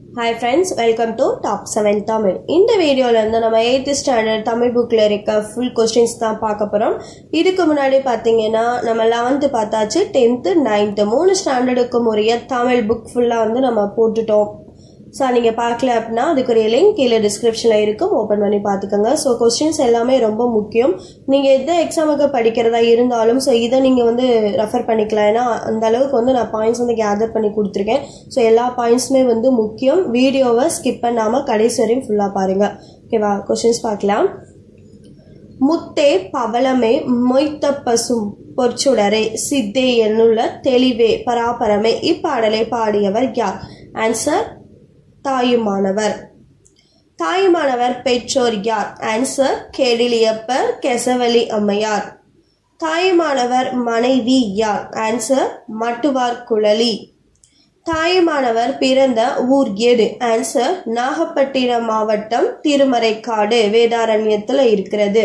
hi friends welcome to top seven Tamil இந்த வீடியோவில் இருந்து நம்ம எயித்து ஸ்டாண்டர்ட் தமிழ் புக்கில் இருக்க ஃபுல் கொஸ்டின்ஸ் தான் பார்க்க போகிறோம் இதுக்கு முன்னாடி பார்த்தீங்கன்னா நம்ம லெவன்த்து பார்த்தாச்சு டென்த்து நைன்த்து மூணு ஸ்டாண்டர்டுக்கும் உரிய தமிழ் புக் ஃபுல்லாக வந்து நம்ம போட்டுட்டோம் ஸோ நீங்கள் பார்க்கல அப்படின்னா அதுக்குரிய லிங்க் கீழே டிஸ்கிரிப்ஷனில் இருக்கும் ஓப்பன் பண்ணி பார்த்துக்கோங்க ஸோ கொஸ்டின்ஸ் எல்லாமே ரொம்ப முக்கியம் நீங்கள் எந்த எக்ஸாமுக்கு படிக்கிறதா இருந்தாலும் ஸோ இதை நீங்கள் வந்து ரெஃபர் பண்ணிக்கலாம் ஏன்னா அந்த அளவுக்கு வந்து நான் பாயிண்ட்ஸ் வந்து கேதர் பண்ணி கொடுத்துருக்கேன் ஸோ எல்லா பாயிண்ட்ஸுமே வந்து முக்கியம் வீடியோவை ஸ்கிப் பண்ணாமல் கடைசி வரையும் ஃபுல்லாக பாருங்கள் ஓகேவா கொஸ்டின்ஸ் பார்க்கலாம் முத்தே பவளமே மொய்த்த பசும் பொற்சுடரே சித்தே என்னுள்ள தெளிவே பராபரமே இப்பாடலை பாடியவர் யார் ஆன்சர் தாயுமானவர் தாயுமானவர் பெற்றோர் யார் ஆன்சர் கேடிலியப்பர் கெசவலி அம்மையார் தாயுமானவர் மனைவி யார் ஆன்சர் மட்டுவார் குழலி தாயுமானவர் பிறந்த ஊர் எது ஆன்சர் நாகப்பட்டினம் மாவட்டம் திருமறைக்காடு வேதாரண்யத்தில் இருக்கிறது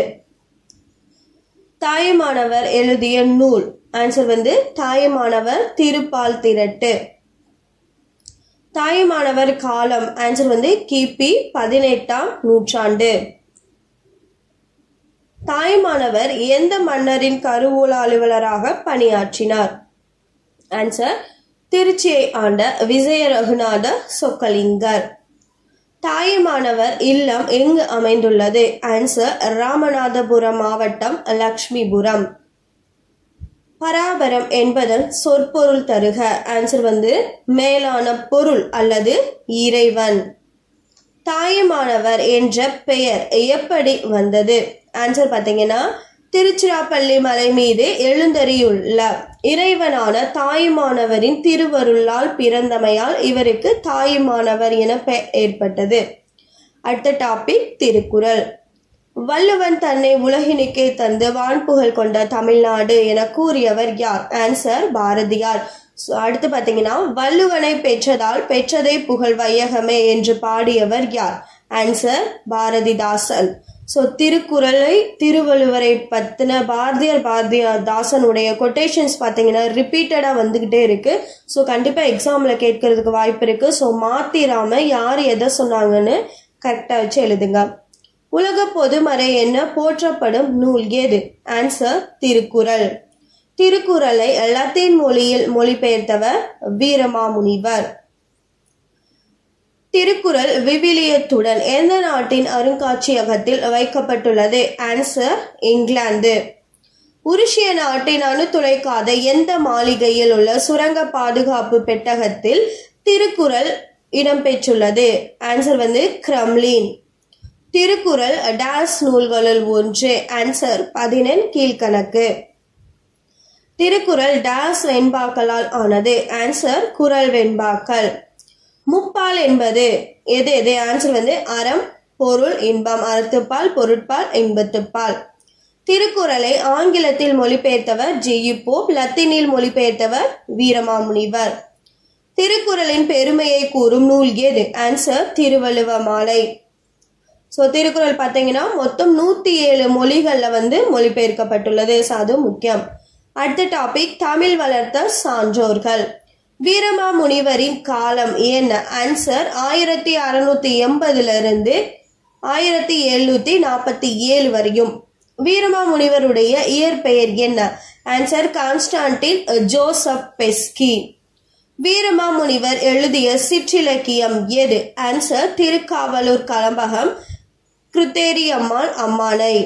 தாயுமானவர் எழுதிய நூல் ஆன்சர் வந்து தாயுமானவர் திருப்பால் திரட்டு தாயுமானவர் காலம் ஆன்சர் வந்து கிபி பதினெட்டாம் நூற்றாண்டு தாயுமானவர் எந்த மன்னரின் கருவூல அலுவலராக பணியாற்றினார் ஆன்சர் திருச்சியை ஆண்ட விஜய ரகுநாத சொக்கலிங்கர் தாயுமானவர் இல்லம் எங்கு அமைந்துள்ளது ஆன்சர் ராமநாதபுரம் மாவட்டம் லக்ஷ்மிபுரம் பராபரம் என்பதன் சொற்பொருள் தருக ஆன்சர் வந்து மேலான பொருள் அல்லது இறைவன் தாயுமானவர் என்ற பெயர் எப்படி வந்தது ஆன்சர் பார்த்தீங்கன்னா திருச்சிராப்பள்ளி மலை மீது எழுந்தறியுள்ள இறைவனான தாயுமானவரின் திருவருளால் பிறந்தமையால் இவருக்கு தாயுமானவர் என பெயர் ஏற்பட்டது அடுத்த டாபிக் திருக்குறள் வள்ளுவன் தன்னை உலகினுக்கே தந்து வான்புகழ் கொண்ட தமிழ்நாடு என கூறியவர் யார் ஆன்சர் பாரதியார் ஸோ அடுத்து பார்த்தீங்கன்னா வள்ளுவனை பெற்றதால் பெற்றதை புகழ் வையகமே என்று பாடியவர் யார் ஆன்சர் பாரதிதாசன் ஸோ திருக்குறளை திருவள்ளுவரை பற்றின பாரதியார் பாரதியார் தாசனுடைய கொட்டேஷன்ஸ் பார்த்தீங்கன்னா ரிப்பீட்டடாக வந்துக்கிட்டே இருக்கு ஸோ கண்டிப்பாக எக்ஸாமில் கேட்கறதுக்கு வாய்ப்பு இருக்கு ஸோ மாத்திராம யார் எதை சொன்னாங்கன்னு கரெக்டாக வச்சு எழுதுங்க உலக பொதுமறை என்ன போற்றப்படும் நூல் எது ஆன்சர் திருக்குறள் திருக்குறளை லத்தீன் மொழியில் மொழிபெயர்த்தவர் வீரமாமுனிவர் திருக்குறள் விவிலியத்துடன் எந்த நாட்டின் அருங்காட்சியகத்தில் வைக்கப்பட்டுள்ளது ஆன்சர் இங்கிலாந்து உருசிய நாட்டின் அணுத்துளைக்காத எந்த மாளிகையில் உள்ள சுரங்க பாதுகாப்பு பெட்டகத்தில் திருக்குறள் இடம்பெற்றுள்ளது ஆன்சர் வந்து கிரம்லின் திருக்குறள் டாஸ் நூல்களுள் ஒன்று ஆன்சர் பதினெண் கீழ்கணக்கு திருக்குறள் டாஸ் வெண்பாக்களால் ஆனது ஆன்சர் குரல் வெண்பாக்கள் முப்பால் என்பது எது எது ஆன்சர் வந்து அறம் பொருள் இன்பம் அறத்துப்பால் பொருட்பால் இன்பத்துப்பால் திருக்குறளை ஆங்கிலத்தில் மொழிபெயர்த்தவர் ஜியு போப் லத்தீனில் மொழிபெயர்த்தவர் வீரமாமுனிவர் திருக்குறளின் பெருமையை கூறும் நூல் எது ஆன்சர் திருவள்ளுவ மாலை ஸோ திருக்குறள் பார்த்தீங்கன்னா மொத்தம் நூற்றி ஏழு மொழிகளில் வந்து மொழிபெயர்க்கப்பட்டுள்ளது ஸோ அது முக்கியம் அடுத்த டாபிக் தமிழ் வளர்த்த சான்றோர்கள் வீரமா முனிவரின் காலம் என்ன ஆன்சர் ஆயிரத்தி அறுநூத்தி எண்பதுல இருந்து ஆயிரத்தி எழுநூத்தி நாற்பத்தி ஏழு வரையும் வீரமா முனிவருடைய இயற்பெயர் என்ன ஆன்சர் கான்ஸ்டான்டின் ஜோசப் பெஸ்கி வீரமா முனிவர் எழுதிய சிற்றிலக்கியம் எது ஆன்சர் திருக்காவலூர் கலம்பகம் கிருத்தேரியம்மாள் அம்மானை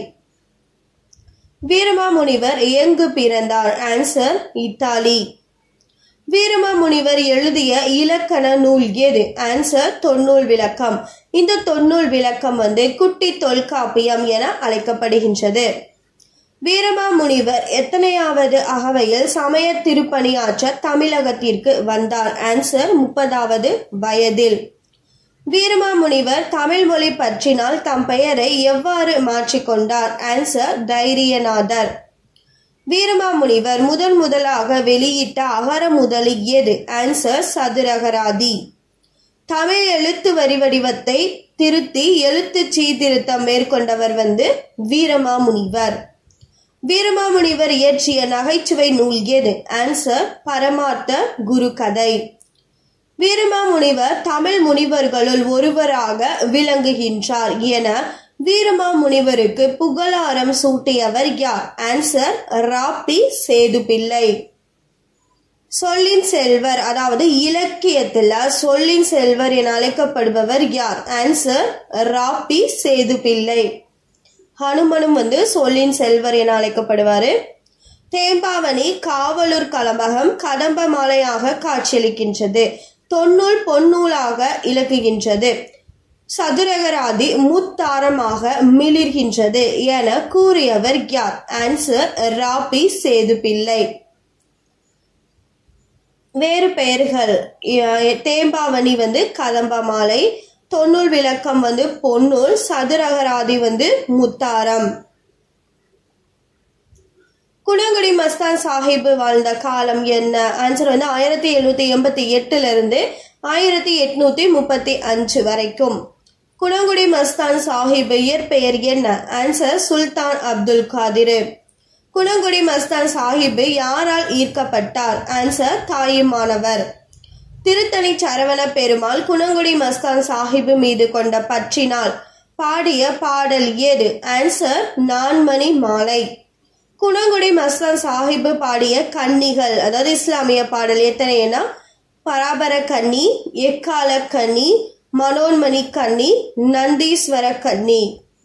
வீரமாமுனிவர் எங்கு பிறந்தார் ஆன்சர் இத்தாலி வீரமாமுனிவர் எழுதிய இலக்கண நூல் எது ஆன்சர் தொன்னூல் விளக்கம் இந்த தொன்னூல் விளக்கம் வந்து குட்டி தொல்காப்பியம் என அழைக்கப்படுகின்றது வீரமாமுனிவர் எத்தனையாவது அகவையில் சமய திருப்பணியாற்ற தமிழகத்திற்கு வந்தார் ஆன்சர் முப்பதாவது வயதில் வீரமாமுனிவர் தமிழ் மொழி பற்றினால் தம் பெயரை எவ்வாறு மாற்றிக்கொண்டார் ஆன்சர் தைரியநாதர் வீரமாமுனிவர் முதன் முதலாக வெளியிட்ட அகர முதலி எது ஆன்சர் சதுரகராதி தமிழ் எழுத்து வரி வடிவத்தை திருத்தி எழுத்து சீர்திருத்தம் மேற்கொண்டவர் வந்து வீரமாமுனிவர் வீரமாமுனிவர் இயற்றிய நகைச்சுவை நூல் எது ஆன்சர் பரமார்த்த குரு கதை வீரமாமுனிவர் தமிழ் முனிவர்களுள் ஒருவராக விளங்குகின்றார் என வீரமாமுனிவருக்கு புகழாரம் சூட்டியவர் யார் ஆன்சர் ராப்பி சேதுபிள்ளை சொல்லின் செல்வர் அதாவது இலக்கியத்துல சொல்லின் செல்வர் என அழைக்கப்படுபவர் யார் ஆன்சர் ராப்பி சேதுபிள்ளை ஹனுமனும் வந்து சொல்லின் செல்வர் என அழைக்கப்படுவாரு தேம்பாவணி காவலூர் கலம்பகம் கடம்ப மாலையாக காட்சியளிக்கின்றது தொன்னூல் பொன்னூலாக இலக்குகின்றது சதுரகராதி முத்தாரமாக மிளிர்கின்றது என கூறியவர் யார் ஆன்சர் ராபி சேதுபிள்ளை வேறு பெயர்கள் அஹ், தேம்பாவணி வந்து கதம்ப மாலை தொன்னூல் விளக்கம் வந்து பொன்னூல் சதுரகராதி வந்து முத்தாரம் குணங்குடி மஸ்தான் சாஹிப் வாழ்ந்த காலம் என்ன ஆன்சர் வந்து ஆயிரத்தி எழுநூத்தி எண்பத்தி எட்டுல இருந்து ஆயிரத்தி எட்நூத்தி முப்பத்தி அஞ்சு வரைக்கும் குணங்குடி மஸ்தான் சாஹிப் இயற்பெயர் என்ன ஆன்சர் சுல்தான் அப்துல் காதிர் குணங்குடி மஸ்தான் சாஹிப் யாரால் ஈர்க்கப்பட்டார் ஆன்சர் தாயுமானவர் திருத்தணி சரவண பெருமாள் குணங்குடி மஸ்தான் சாஹிப் மீது கொண்ட பற்றினால் பாடிய பாடல் எது ஆன்சர் நான்மணி மாலை குணங்குடி மஸ்தான் சாஹிப் பாடிய கன்னிகள் அதாவது இஸ்லாமிய பாடல் எத்தனைனா பராபர கன்னி எக்கால கன்னி மனோன்மணி கன்னி நந்தீஸ்வர கன்னி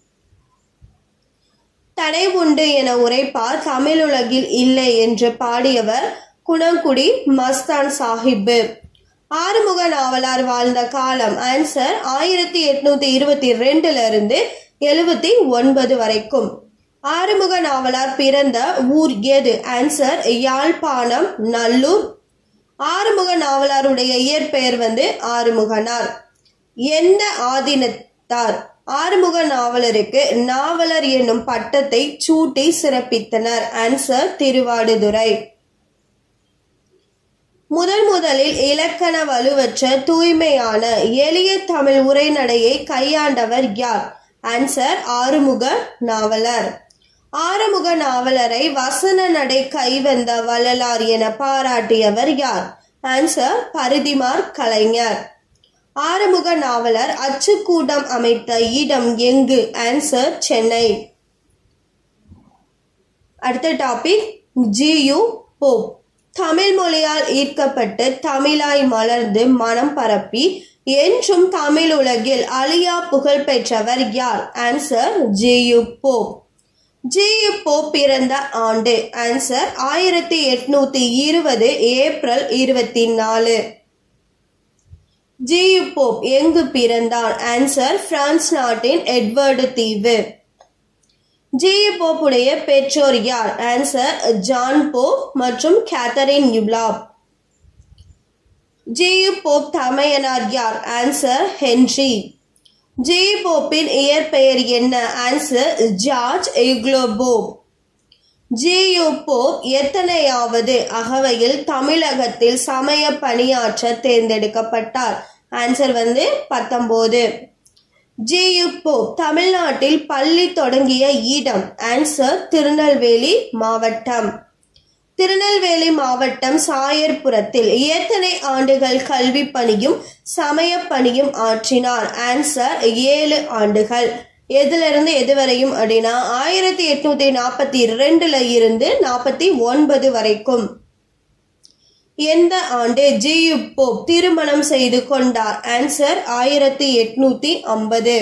தடை உண்டு என உரைப்பார் தமிழுலகில் இல்லை என்று பாடியவர் குணங்குடி மஸ்தான் சாஹிப் ஆறுமுக நாவலார் வாழ்ந்த காலம் ஆன்சர் ஆயிரத்தி எட்நூத்தி இருபத்தி ரெண்டுல இருந்து எழுபத்தி ஒன்பது வரைக்கும் ஆறுமுக நாவலார் பிறந்த ஊர் எது ஆன்சர் யாழ்ப்பாணம் நல்லூர் ஆறுமுக நாவலாருடைய இயற்பெயர் வந்து ஆறுமுகனார் எந்த ஆதீனத்தார் ஆறுமுக நாவலருக்கு நாவலர் என்னும் பட்டத்தை சூட்டி சிறப்பித்தனர் ஆன்சர் திருவாடுதுறை முதல் முதலில் இலக்கண வலுவற்ற தூய்மையான எளிய தமிழ் உரைநடையை கையாண்டவர் யார் ஆன்சர் ஆறுமுக நாவலர் ஆறுமுக நாவலரை வசன நடை கைவந்த வள்ளலார் என பாராட்டியவர் யார் ஆன்சர் பரிதிமார் கலைஞர் ஆறுமுக நாவலர் அச்சுக்கூடம் அமைத்த இடம் எங்கு ஆன்சர் சென்னை அடுத்த டாபிக் ஜியு போப் தமிழ் மொழியால் ஈர்க்கப்பட்டு தமிழாய் மலர்ந்து மனம் பரப்பி என்றும் தமிழ் உலகில் அழியா புகழ் பெற்றவர் யார் answer G U Pope G U Pope பிறந்த ஆண்டு ஆன்சர் ஆயிரத்தி எட்நூத்தி இருபது ஏப்ரல் இருபத்தி நாலு ஜியு போப் எங்கு பிறந்தார் ஆன்சர் பிரான்ஸ் நாட்டின் எட்வர்டு தீவு ஜியு போப்புடைய பெற்றோர் யார் ஆன்சர் ஜான் போப் மற்றும் கேத்தரின் யுப்லாப் ஜியு போப் தமையனார் யார் ஆன்சர் ஹென்றி ஜியு போப்பின் இயற்பெயர் என்ன ஆன்சர் ஜார்ஜ் இக்லோபோப் ஜியு போப் எத்தனையாவது அகவையில் தமிழகத்தில் சமய பணியாற்ற தேர்ந்தெடுக்கப்பட்டார் ஆன்சர் வந்து பத்தொன்பது ஜியு போப் தமிழ்நாட்டில் பள்ளி தொடங்கிய இடம் ஆன்சர் திருநெல்வேலி மாவட்டம் திருநெல்வேலி மாவட்டம் சாயர்புரத்தில் எத்தனை ஆண்டுகள் கல்வி பணியும் சமய பணியும் ஆற்றினார் ஆன்சர் ஏழு ஆண்டுகள் எதுல இருந்து எது வரையும் அப்படின்னா ஆயிரத்தி எட்நூத்தி நாற்பத்தி ரெண்டுல இருந்து நாற்பத்தி ஒன்பது வரைக்கும் எந்த ஆண்டு ஜியு போப் திருமணம் செய்து கொண்டார் ஆன்சர் ஆயிரத்தி எட்நூத்தி ஐம்பது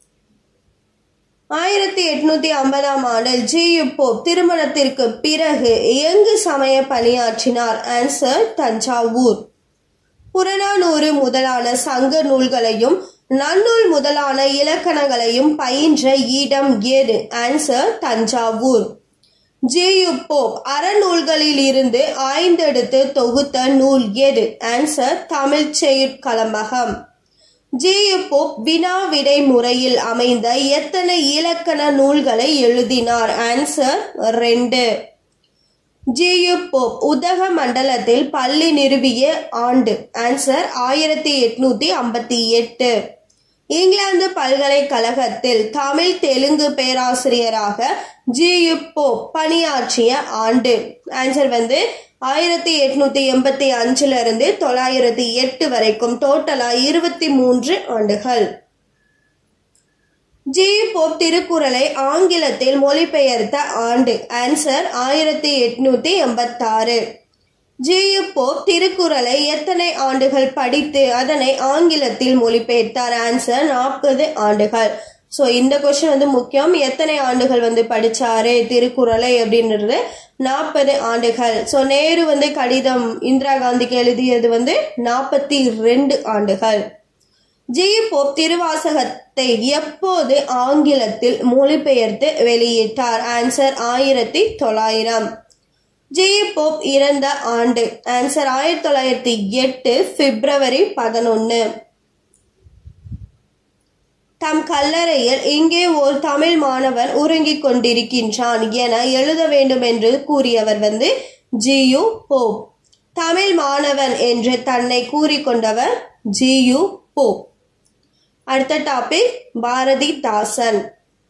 ஆயிரத்தி எட்நூத்தி ஐம்பதாம் ஆண்டில் ஜியு போப் திருமணத்திற்கு பிறகு எங்கு சமய பணியாற்றினார் ஆன்சர் தஞ்சாவூர் புறநானூறு முதலான சங்க நூல்களையும் நன்னூல் முதலான இலக்கணங்களையும் பயின்ற இடம் ஏது ஆன்சர் தஞ்சாவூர் ஜியு போப் அறநூல்களில் இருந்து ஆய்ந்தெடுத்து தொகுத்த நூல் எது ஆன்சர் தமிழ் செயற்கலம்பகம் ஜியு போப் வினா விடை முறையில் அமைந்த எத்தனை இலக்கண நூல்களை எழுதினார் ஆன்சர் ரெண்டு ஜியு போப் உதக மண்டலத்தில் பள்ளி நிறுவிய ஆண்டு ஆன்சர் ஆயிரத்தி எட்நூத்தி ஐம்பத்தி எட்டு இங்கிலாந்து பல்கலைக்கழகத்தில் தமிழ் தெலுங்கு பேராசிரியராக ஜியு போப் பணியாற்றிய ஆண்டு ஆன்சர் வந்து ஆயிரத்தி எட்நூத்தி எண்பத்தி அஞ்சுல இருந்து தொள்ளாயிரத்தி எட்டு வரைக்கும் டோட்டலா இருபத்தி மூன்று ஆண்டுகள் ஜி போப் திருக்குறளை ஆங்கிலத்தில் மொழிபெயர்த்த ஆண்டு ஆன்சர் ஆயிரத்தி எட்நூத்தி எண்பத்தாறு ஜி போப் திருக்குறளை எத்தனை ஆண்டுகள் படித்து அதனை ஆங்கிலத்தில் மொழிபெயர்த்தார் ஆன்சர் நாற்பது ஆண்டுகள் ஸோ இந்த கொஸ்டின் வந்து முக்கியம் எத்தனை ஆண்டுகள் வந்து படிச்சாரு திருக்குறளை அப்படின்றது நாற்பது ஆண்டுகள் ஸோ நேரு வந்து கடிதம் இந்திரா காந்திக்கு எழுதியது வந்து நாற்பத்தி ரெண்டு ஆண்டுகள் ஜி போப் திருவாசகத்தை எப்போது ஆங்கிலத்தில் மொழிபெயர்த்து வெளியிட்டார் ஆன்சர் ஆயிரத்தி தொள்ளாயிரம் ஜி போப் இறந்த ஆண்டு ஆன்சர் ஆயிரத்தி தொள்ளாயிரத்தி எட்டு பிப்ரவரி பதினொன்று தம் கல்லறையில் இங்கே ஒரு தமிழ் மாணவன் உறங்கிக் கொண்டிருக்கின்றான் என எழுத வேண்டும் என்று கூறியவர் வந்து ஜியு போப் தமிழ் மாணவன் என்று தன்னை கூறிக்கொண்டவர் ஜியு போப் அடுத்த டாபிக் பாரதிதாசன்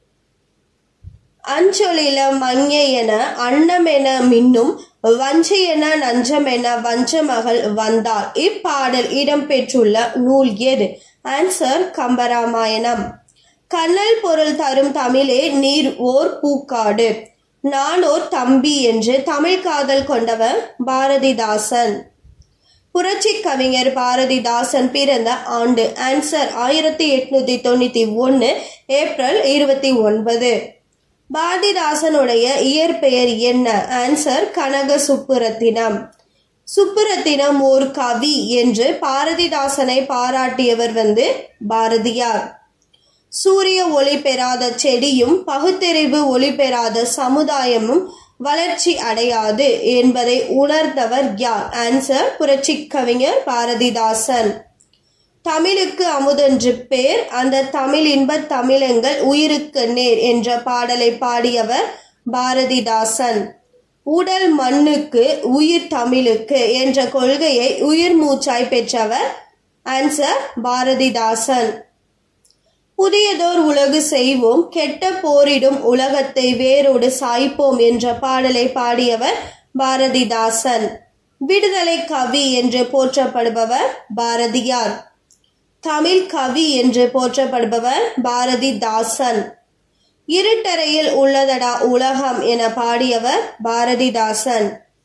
அஞ்சொலில மங்கை என அன்னமென மின்னும் வஞ்சி என நஞ்சம் என வஞ்சமகள் வந்தால் இப்பாடல் இடம்பெற்றுள்ள நூல் எது ஆன்சர் கம்பராமாயணம் கண்ணல் பொருள் தரும் தமிழே நீர் ஓர் பூக்காடு நானோர் தம்பி என்று தமிழ் காதல் கொண்டவர் பாரதிதாசன் புரட்சி கவிஞர் பாரதிதாசன் பிறந்த ஆண்டு ஆன்சர் ஆயிரத்தி எட்நூத்தி தொண்ணூத்தி ஒன்னு ஏப்ரல் இருபத்தி ஒன்பது பாரதிதாசனுடைய இயற்பெயர் என்ன ஆன்சர் கனக சுப்புரத்தினம் சுப்புரத்தினம் ஓர் கவி என்று பாரதிதாசனை பாராட்டியவர் வந்து பாரதியார் சூரிய ஒளி பெறாத செடியும் பகுத்தறிவு ஒளி பெறாத சமுதாயமும் வளர்ச்சி அடையாது என்பதை உணர்ந்தவர் யார் ஆன்சர் புரட்சி கவிஞர் பாரதிதாசன் தமிழுக்கு அமுதென்று பேர் அந்த தமிழ் இன்பத் தமிழங்கள் உயிருக்கு நேர் என்ற பாடலை பாடியவர் பாரதிதாசன் உடல் மண்ணுக்கு உயிர் தமிழுக்கு என்ற கொள்கையை உயிர் மூச்சாய் பெற்றவர் ஆன்சர் பாரதிதாசன் புதியதோர் உலகு செய்வோம் கெட்ட போரிடும் உலகத்தை வேரோடு சாய்ப்போம் என்ற பாடலை பாடியவர் பாரதிதாசன் விடுதலை கவி என்று போற்றப்படுபவர் பாரதியார் தமிழ் கவி என்று போற்றப்படுபவர் பாரதிதாசன் இருட்டறையில் உள்ளதடா உலகம் என பாடியவர் பாரதிதாசன்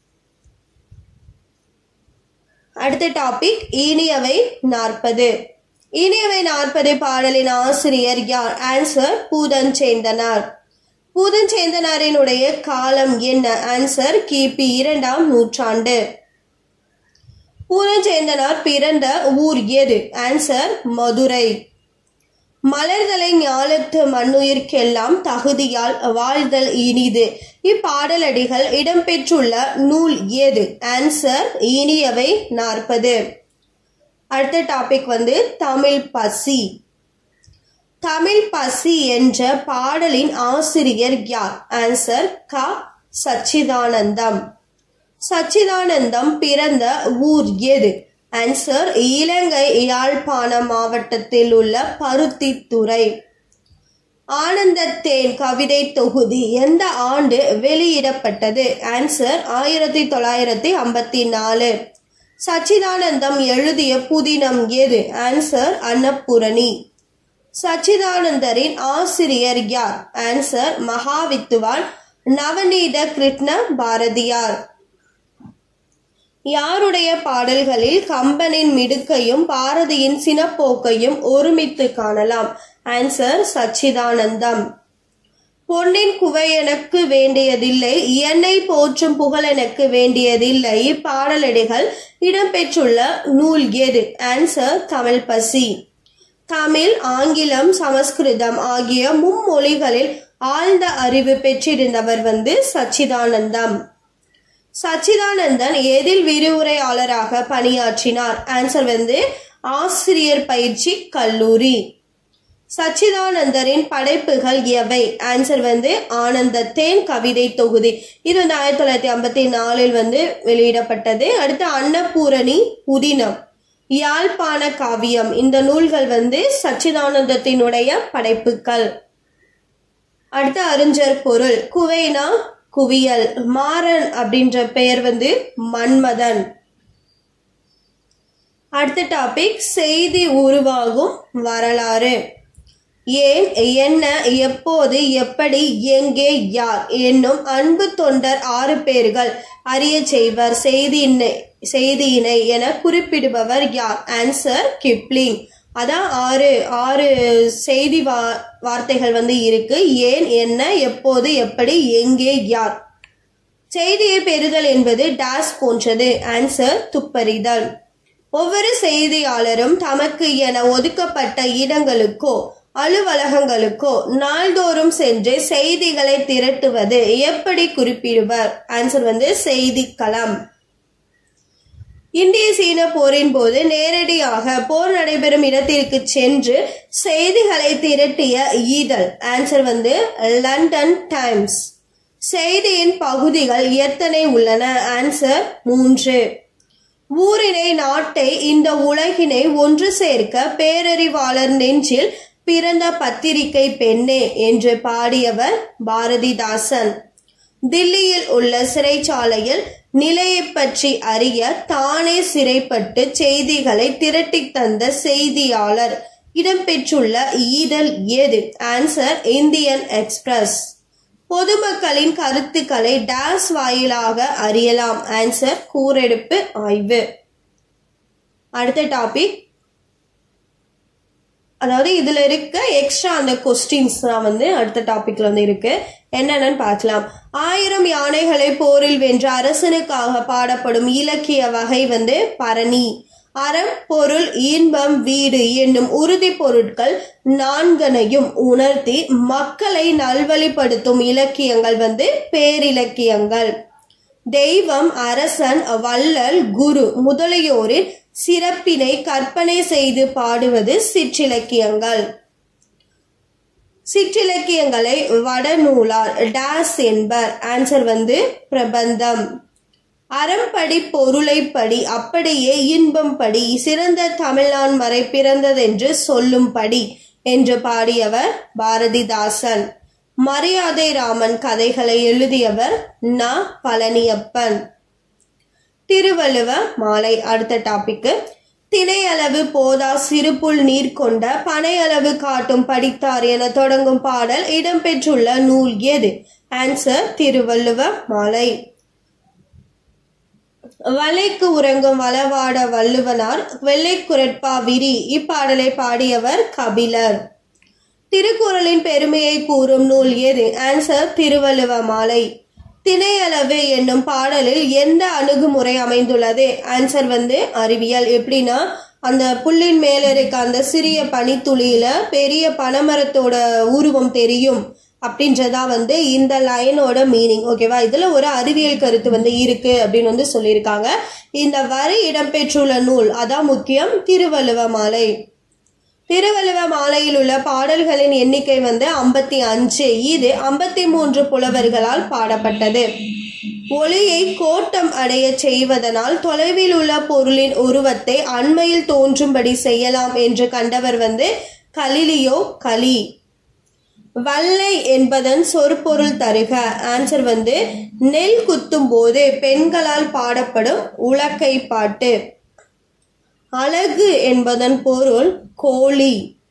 அடுத்த டாபிக் இனியவை நாற்பது இனியவை நாற்பது பாடலின் ஆசிரியர் யார் ஆன்சர் பூதஞ்சேந்தனார் பூதஞ்சேந்தனாரினுடைய காலம் என்ன ஆன்சர் கிபி இரண்டாம் நூற்றாண்டு பூதஞ்சேந்தனார் பிறந்த ஊர் எது ஆன்சர் மதுரை மலர்தலை ஞாலத்து மண்ணுயிர்க்கெல்லாம் தகுதியால் வாழ்தல் இனிது இப்பாடலடிகள் இடம்பெற்றுள்ள நூல் எது ஆன்சர் இனியவை நாற்பது அடுத்த டாபிக் வந்து தமிழ் பசி தமிழ் பசி என்ற பாடலின் ஆசிரியர் யார் ஆன்சர் க சச்சிதானந்தம் சச்சிதானந்தம் பிறந்த ஊர் எது ஆன்சர் இலங்கை யாழ்ப்பாணம் மாவட்டத்தில் உள்ள பருத்தித்துறை ஆனந்தத்தேன் கவிதை தொகுதி எந்த ஆண்டு வெளியிடப்பட்டது ஆன்சர் ஆயிரத்தி தொள்ளாயிரத்தி ஐம்பத்தி நாலு சச்சிதானந்தம் எழுதிய புதினம் எது ஆன்சர் அன்னபூரணி சச்சிதானந்தரின் ஆசிரியர் யார் ஆன்சர் மகாவித்துவான் நவநீத கிருஷ்ண பாரதியார் யாருடைய பாடல்களில் கம்பனின் மிடுக்கையும் பாரதியின் சினப்போக்கையும் ஒருமித்து காணலாம் ஆன்சர் சச்சிதானந்தம் பொன்னின் குவை எனக்கு வேண்டியதில்லை என்னை போற்றும் புகழ் எனக்கு வேண்டியதில்லை இப்பாடலடிகள் இடம்பெற்றுள்ள நூல் எது ஆன்சர் தமிழ் பசி தமிழ் ஆங்கிலம் சமஸ்கிருதம் ஆகிய மும்மொழிகளில் ஆழ்ந்த அறிவு பெற்றிருந்தவர் வந்து சச்சிதானந்தம் சச்சிதானந்தன் எதில் விரிவுரையாளராக பணியாற்றினார் ஆன்சர் வந்து ஆசிரியர் பயிற்சி கல்லூரி சச்சிதானந்தரின் படைப்புகள் எவை ஆன்சர் வந்து ஆனந்தத்தேன் கவிதை தொகுதி இது வந்து ஆயிரத்தி தொள்ளாயிரத்தி ஐம்பத்தி நாலில் வந்து வெளியிடப்பட்டது அடுத்து அன்னபூரணி புதினம் யாழ்ப்பாண காவியம் இந்த நூல்கள் வந்து சச்சிதானந்தத்தினுடைய படைப்புகள் அடுத்த அறிஞர் பொருள் குவைனா குவியல் மாறன் அப்படின்ற பெயர் வந்து மன்மதன் அடுத்த டாபிக் செய்தி உருவாகும் வரலாறு ஏன் என்ன எப்போது எப்படி எங்கே யார் என்னும் அன்பு தொண்டர் ஆறு பேர்கள் அறிய செய்வர் செய்தியினை செய்தியினை என குறிப்பிடுபவர் யார் ஆன்சர் கிப்ளிங் அதான் ஆறு ஆறு செய்தி வா வார்த்தைகள் வந்து இருக்கு ஏன் என்ன எப்போது எப்படி எங்கே யார் செய்தியை பெறுதல் என்பது டாஸ் போன்றது ஆன்சர் துப்பறிதல் ஒவ்வொரு செய்தியாளரும் தமக்கு என ஒதுக்கப்பட்ட இடங்களுக்கோ அலுவலகங்களுக்கோ நாள்தோறும் சென்று செய்திகளை திரட்டுவது எப்படி குறிப்பிடுவர் ஆன்சர் வந்து செய்திக்களம் இந்திய சீன போரின் போது நேரடியாக போர் நடைபெறும் இடத்திற்கு சென்று செய்திகளை திரட்டிய ஈதல் ஆன்சர் வந்து லண்டன் டைம்ஸ் செய்தியின் பகுதிகள் எத்தனை உள்ளன ஆன்சர் மூன்று ஊரினை நாட்டை இந்த உலகினை ஒன்று சேர்க்க பேரறிவாளர் நெஞ்சில் பிறந்த பத்திரிகை பெண்ணே என்று பாடியவர் பாரதிதாசன் தில்லியில் உள்ள சிறைச்சாலையில் நிலையை பற்றி அறிய தானே சிறைப்பட்டு செய்திகளை திரட்டி தந்த செய்தியாளர் இடம்பெற்றுள்ள ஈதல் ஏது ஆன்சர் இந்தியன் எக்ஸ்பிரஸ் பொதுமக்களின் கருத்துக்களை டாஸ் வாயிலாக அறியலாம் ஆன்சர் கூரெடுப்பு ஆய்வு அடுத்த டாபிக் அதாவது இதுல இருக்க எக்ஸ்ட்ரா அந்த கொஸ்டின்ஸ் தான் வந்து அடுத்த டாபிக்ல வந்து இருக்கு என்னென்னு பார்க்கலாம் ஆயிரம் யானைகளை போரில் வென்ற அரசனுக்காக பாடப்படும் இலக்கிய வகை வந்து பரணி அறம் பொருள் இன்பம் வீடு என்னும் உறுதி பொருட்கள் நான்கனையும் உணர்த்தி மக்களை நல்வழிப்படுத்தும் இலக்கியங்கள் வந்து பேரிலக்கியங்கள் தெய்வம் அரசன் வள்ளல் குரு முதலியோரின் சிறப்பினை கற்பனை செய்து பாடுவது சிற்றிலக்கியங்கள் சிற்றிலக்கியங்களை வடநூலார் டாஸ் என்பர் ஆன்சர் வந்து பிரபந்தம் அறம்படி பொருளை படி அப்படியே இன்பம் படி சிறந்த தமிழான் மறை பிறந்ததென்று சொல்லும்படி என்று பாடியவர் பாரதிதாசன் மரியாதை ராமன் கதைகளை எழுதியவர் ந பழனியப்பன் திருவள்ளுவ மாலை அடுத்த டாபிக் திணையளவு போதா சிறுபுல் நீர் கொண்ட பனையளவு காட்டும் படித்தார் என தொடங்கும் பாடல் இடம்பெற்றுள்ள நூல் எது ஆன்சர் திருவள்ளுவ மாலை வலைக்கு உறங்கும் வளவாட வள்ளுவனார் வெள்ளை குரட்பா விரி இப்பாடலை பாடியவர் கபிலர் திருக்குறளின் பெருமையை கூறும் நூல் எது ஆன்சர் திருவள்ளுவ மாலை திணையளவு என்னும் பாடலில் எந்த அணுகுமுறை அமைந்துள்ளது ஆன்சர் வந்து அறிவியல் எப்படின்னா அந்த புல்லின் மேல இருக்க அந்த சிறிய பனித்துளியில பெரிய பனைமரத்தோட உருவம் தெரியும் அப்படின்றதா வந்து இந்த லைனோட மீனிங் ஓகேவா இதுல ஒரு அறிவியல் கருத்து வந்து இருக்கு அப்படின்னு வந்து சொல்லியிருக்காங்க இந்த வரி இடம்பெற்றுள்ள நூல் அதான் முக்கியம் திருவள்ளுவ மாலை திருவள்ளுவ மாலையில் உள்ள பாடல்களின் எண்ணிக்கை வந்து ஐம்பத்தி அஞ்சு இது ஐம்பத்தி மூன்று புலவர்களால் பாடப்பட்டது ஒளியை கோட்டம் அடைய செய்வதனால் தொலைவில் உள்ள பொருளின் உருவத்தை அண்மையில் தோன்றும்படி செய்யலாம் என்று கண்டவர் வந்து கலிலியோ கலி வல்லை என்பதன் சொற்பொருள் தருக ஆன்சர் வந்து நெல் குத்தும் போது பெண்களால் பாடப்படும் உலக்கை பாட்டு அழகு என்பதன் பொருள் கோழி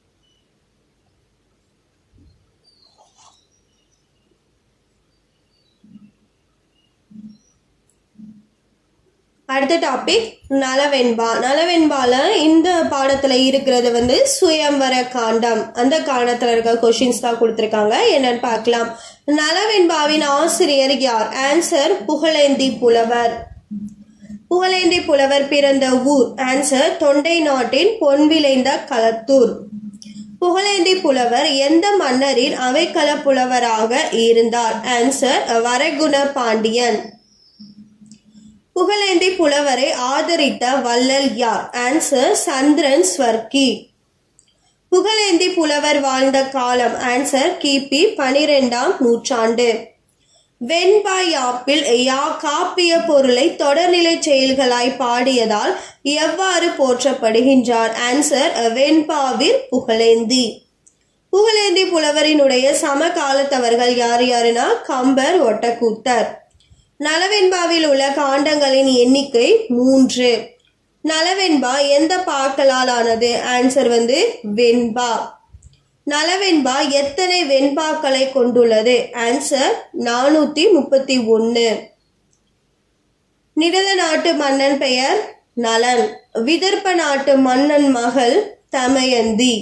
அடுத்த டாபிக் நலவெண்பா நலவெண்பால இந்த பாடத்துல இருக்கிறது வந்து சுயம்வர காண்டம் அந்த காண்டத்துல இருக்க கொஷின்ஸ் தான் கொடுத்துருக்காங்க என்னன்னு பார்க்கலாம் நலவெண்பாவின் ஆசிரியர் யார் ஆன்சர் புகழேந்தி புலவர் புகழேந்தி புலவர் பிறந்த ஊர் ஆன்சர் தொண்டை நாட்டின் பொன்விளைந்த களத்தூர் புகழேந்தி புலவர் எந்த மன்னரின் அவைக்கள புலவராக இருந்தார் ஆன்சர் வரகுண பாண்டியன் புகழேந்தி புலவரை ஆதரித்த வள்ளல் யார் ஆன்சர் சந்திரன் ஸ்வர்கி புகழேந்தி புலவர் வாழ்ந்த காலம் ஆன்சர் கிபி பனிரெண்டாம் நூற்றாண்டு வெண்பா யாப்பில் யா காப்பிய பொருளை தொடர்நிலை செயல்களாய் பாடியதால் எவ்வாறு போற்றப்படுகின்றார் ஆன்சர் வெண்பாவில் புகழேந்தி புகழேந்தி புலவரினுடைய சமகாலத்தவர்கள் யார் யாருன்னா கம்பர் ஒட்டக்கூத்தர் நலவெண்பாவில் உள்ள காண்டங்களின் எண்ணிக்கை மூன்று நலவெண்பா எந்த பாக்களால் ஆனது ஆன்சர் வந்து வெண்பா நலவெண்பா எத்தனை வெண்பாக்களை கொண்டுள்ளது ஆன்சர் நானூத்தி முப்பத்தி ஒன்னு நிடத நாட்டு மன்னன் பெயர் நலன் விதர்ப்ப நாட்டு மன்னன் மகள் தமயந்தி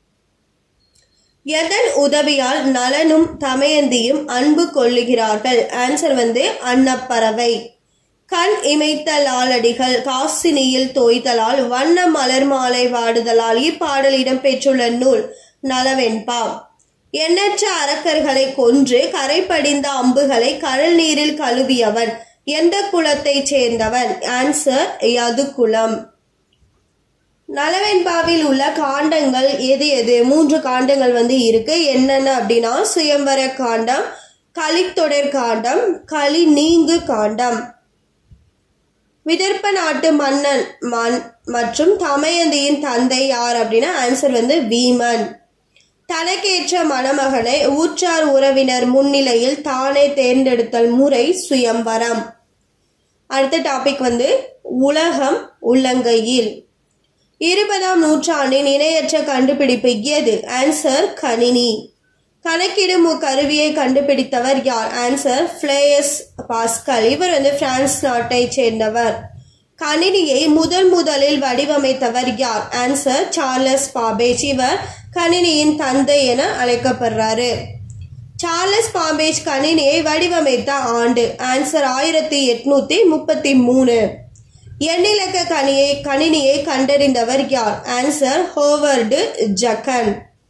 எதன் உதவியால் நலனும் தமயந்தியும் அன்பு கொள்ளுகிறார்கள் ஆன்சர் வந்து அன்னப்பறவை கண் இமைத்தல் ஆலடிகள் காசினியில் தோய்தலால் வண்ண மலர் மாலை வாடுதலால் இப்பாடல் இடம்பெற்றுள்ள நூல் நலவெண்பா எண்ணற்ற அரக்கர்களை கொன்று கரைப்படிந்த அம்புகளை கடல் நீரில் கழுவியவன் எந்த குலத்தைச் சேர்ந்தவன் ஆன்சர் யது குலம் நலவெண்பாவில் உள்ள காண்டங்கள் எது எது மூன்று காண்டங்கள் வந்து இருக்கு என்னென்ன அப்படின்னா சுயம்பர காண்டம் கலித்தொடர் காண்டம் களி நீங்கு காண்டம் விதர்ப்ப நாட்டு மன்னன் மன் மற்றும் தமயந்தியின் தந்தை யார் அப்படின்னா ஆன்சர் வந்து வீமன் தனக்கேற்ற மணமகனை ஊற்றார் உறவினர் முன்னிலையில் தானே தேர்ந்தெடுத்தல் முறை சுயம்பரம் அடுத்த டாபிக் வந்து உலகம் உள்ளங்கையில் இருபதாம் நூற்றாண்டின் இணையற்ற கண்டுபிடிப்பு எது ஆன்சர் கணினி கணக்கிடும் கருவியை கண்டுபிடித்தவர் யார் ஆன்சர் ஃபிளேயஸ் பாஸ்கல் இவர் வந்து பிரான்ஸ் நாட்டை சேர்ந்தவர் கணினியை முதல் முதலில் வடிவமைத்தவர் யார் ஆன்சர் சார்லஸ் பாபேஜ் இவர் கணினியின் தந்தை என அழைக்கப்படுறாரு சார்லஸ் பாம்பேஜ் கணினியை வடிவமைத்த ஆண்டு ஆன்சர் ஆயிரத்தி எட்நூத்தி முப்பத்தி மூணு எண்ணிலக்க கணியை கணினியை கண்டறிந்தவர் யார் ஆன்சர் ஹோவர்டு ஜக்கன்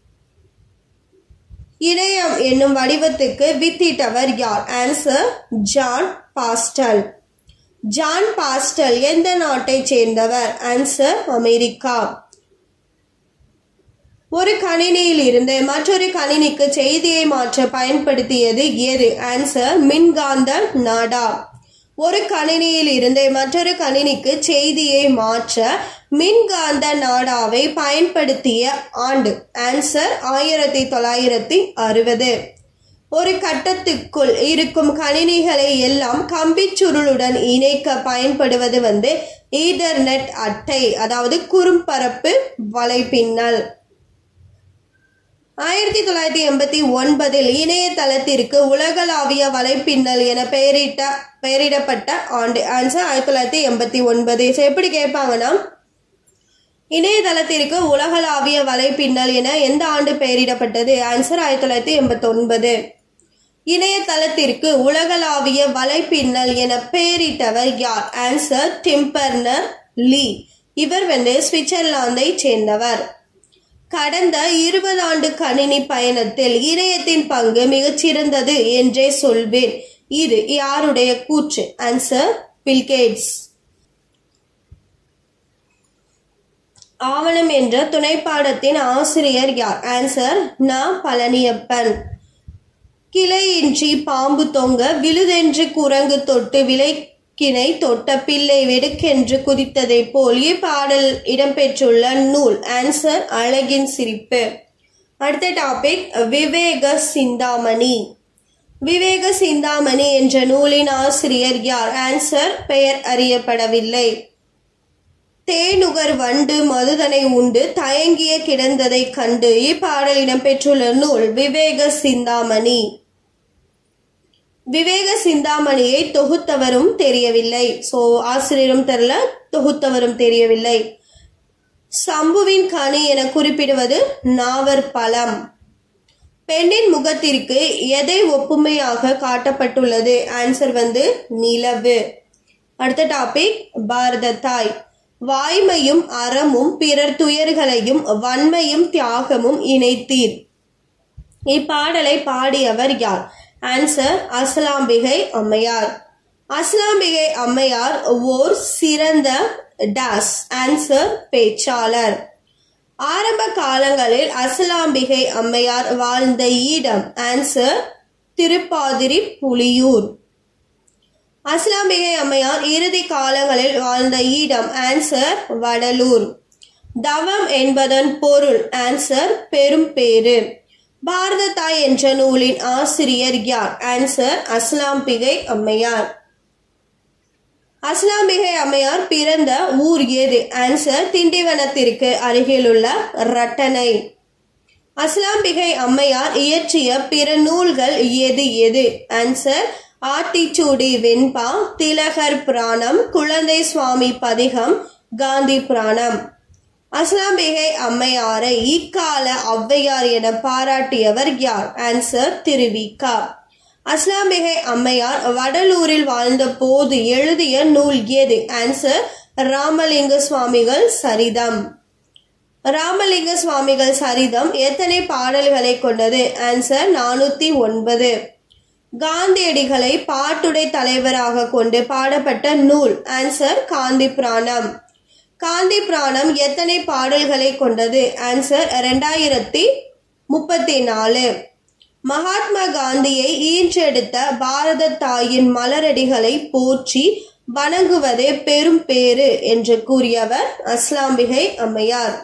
இணையம் என்னும் வடிவத்துக்கு வித்திட்டவர் யார் ஆன்சர் ஜான் பாஸ்டல் ஜான் பாஸ்டல் எந்த நாட்டை சேர்ந்தவர் ஆன்சர் அமெரிக்கா ஒரு கணினியில் இருந்து மற்றொரு கணினிக்கு செய்தியை மாற்ற பயன்படுத்தியது எது ஆன்சர் மின்காந்த நாடா ஒரு கணினியில் இருந்து மற்றொரு கணினிக்கு செய்தியை மாற்ற மின்காந்த நாடாவை பயன்படுத்திய ஆண்டு ஆன்சர் ஆயிரத்தி தொள்ளாயிரத்தி அறுபது ஒரு கட்டத்துக்குள் இருக்கும் கணினிகளை எல்லாம் கம்பிச்சுருளுடன் இணைக்க பயன்படுவது வந்து ஈதர்நெட் அட்டை அதாவது குறும்பரப்பு வலைப்பின்னல் ஆயிரத்தி தொள்ளாயிரத்தி எண்பத்தி ஒன்பதில் இணையதளத்திற்கு உலகளாவிய வலைப்பின்னல் என பெயரிட்ட பெயரிடப்பட்ட ஆண்டு ஆன்சர் ஆயிரத்தி தொள்ளாயிரத்தி எண்பத்தி ஒன்பது ஸோ எப்படி கேட்பாங்கன்னா இணையதளத்திற்கு உலகளாவிய வலைப்பின்னல் என எந்த ஆண்டு பெயரிடப்பட்டது ஆன்சர் ஆயிரத்தி தொள்ளாயிரத்தி எண்பத்தி ஒன்பது இணையதளத்திற்கு உலகளாவிய வலைப்பின்னல் என பெயரிட்டவர் யார் ஆன்சர் டிம்பர்னர் லீ இவர் வந்து சுவிட்சர்லாந்தை சேர்ந்தவர் கடந்த இருபது ஆண்டு கணினி பயணத்தில் இணையத்தின் பங்கு மிகச்சிறந்தது என்றே சொல்வேன் இது யாருடைய கூற்று ஆன்சர் பில்கேட்ஸ் ஆவணம் என்ற துணைப்பாடத்தின் ஆசிரியர் யார் ஆன்சர் ந பழனியப்பன் கிளையின்றி பாம்பு தொங்க விழுதென்று குரங்கு தொட்டு விலைக்கினை தொட்ட பிள்ளை வெடுக்கென்று குதித்ததைப் போல் இப்பாடல் இடம்பெற்றுள்ள நூல் ஆன்சர் அழகின் சிரிப்பு அடுத்த டாபிக் விவேக சிந்தாமணி விவேக சிந்தாமணி என்ற நூலின் ஆசிரியர் யார் ஆன்சர் பெயர் அறியப்படவில்லை தேனுகர் வண்டு மதுதனை உண்டு தயங்கிய கிடந்ததைக் கண்டு இப்பாடல் இடம்பெற்றுள்ள நூல் விவேக சிந்தாமணி விவேக சிந்தாமணியை தொகுத்தவரும் தெரியவில்லை சோ ஆசிரியரும் தெரியல தொகுத்தவரும் தெரியவில்லை சம்புவின் கனி என குறிப்பிடுவது நாவர் பழம் பெண்ணின் முகத்திற்கு எதை ஒப்புமையாக காட்டப்பட்டுள்ளது ஆன்சர் வந்து நிலவு அடுத்த டாபிக் பாரத தாய் வாய்மையும் அறமும் பிறர் துயர்களையும் வன்மையும் தியாகமும் இணைத்தீர் இப்பாடலை பாடியவர் யார் ஆன்சர் அஸ்லாம்பிகை அம்மையார் அஸ்லாம்பிகை அம்மையார் ஓர் சிறந்த டாஸ் ஆன்சர் பேச்சாளர் ஆரம்ப காலங்களில் அஸ்லாம்பிகை அம்மையார் வாழ்ந்த இடம் ஆன்சர் திருப்பாதிரி புலியூர் அஸ்லாம்பிகை அம்மையார் இறுதி காலங்களில் வாழ்ந்த இடம் ஆன்சர் வடலூர் தவம் என்பதன் பொருள் ஆன்சர் பெரும் பேரு பாரத தாய் என்ற நூலின் ஆசிரியர் யார் ஆன்சர் அஸ்லாம்பிகை அம்மையார் அஸ்லாம்பிகை அம்மையார் பிறந்த ஊர் ஏது ஆன்சர் திண்டிவனத்திற்கு அருகிலுள்ள ரட்டனை அஸ்லாம்பிகை அம்மையார் இயற்றிய பிற நூல்கள் எது எது ஆன்சர் ஆத்திச்சூடி வெண்பா திலகர் புராணம் குழந்தை சுவாமி பதிகம் காந்தி புராணம் அஸ்லாம்பிகை அம்மையாரை இக்கால ஔவையார் என பாராட்டியவர் யார் ஆன்சர் திருவிக்கா அஸ்லாம்பிகை அம்மையார் வடலூரில் வாழ்ந்த போது எழுதிய நூல் எது ஆன்சர் ராமலிங்க சுவாமிகள் சரிதம் ராமலிங்க சுவாமிகள் சரிதம் எத்தனை பாடல்களை கொண்டது ஆன்சர் நானூத்தி ஒன்பது காந்தியடிகளை பாட்டுடை தலைவராக கொண்டு பாடப்பட்ட நூல் ஆன்சர் காந்தி புராணம் காந்தி புராணம் எத்தனை பாடல்களை கொண்டது ஆன்சர் ரெண்டாயிரத்தி முப்பத்தி நாலு மகாத்மா காந்தியை ஈன்றெடுத்த பாரத தாயின் மலரடிகளை போற்றி வணங்குவதே பெரும் பேறு என்று கூறியவர் அஸ்லாம்பிகை அம்மையார்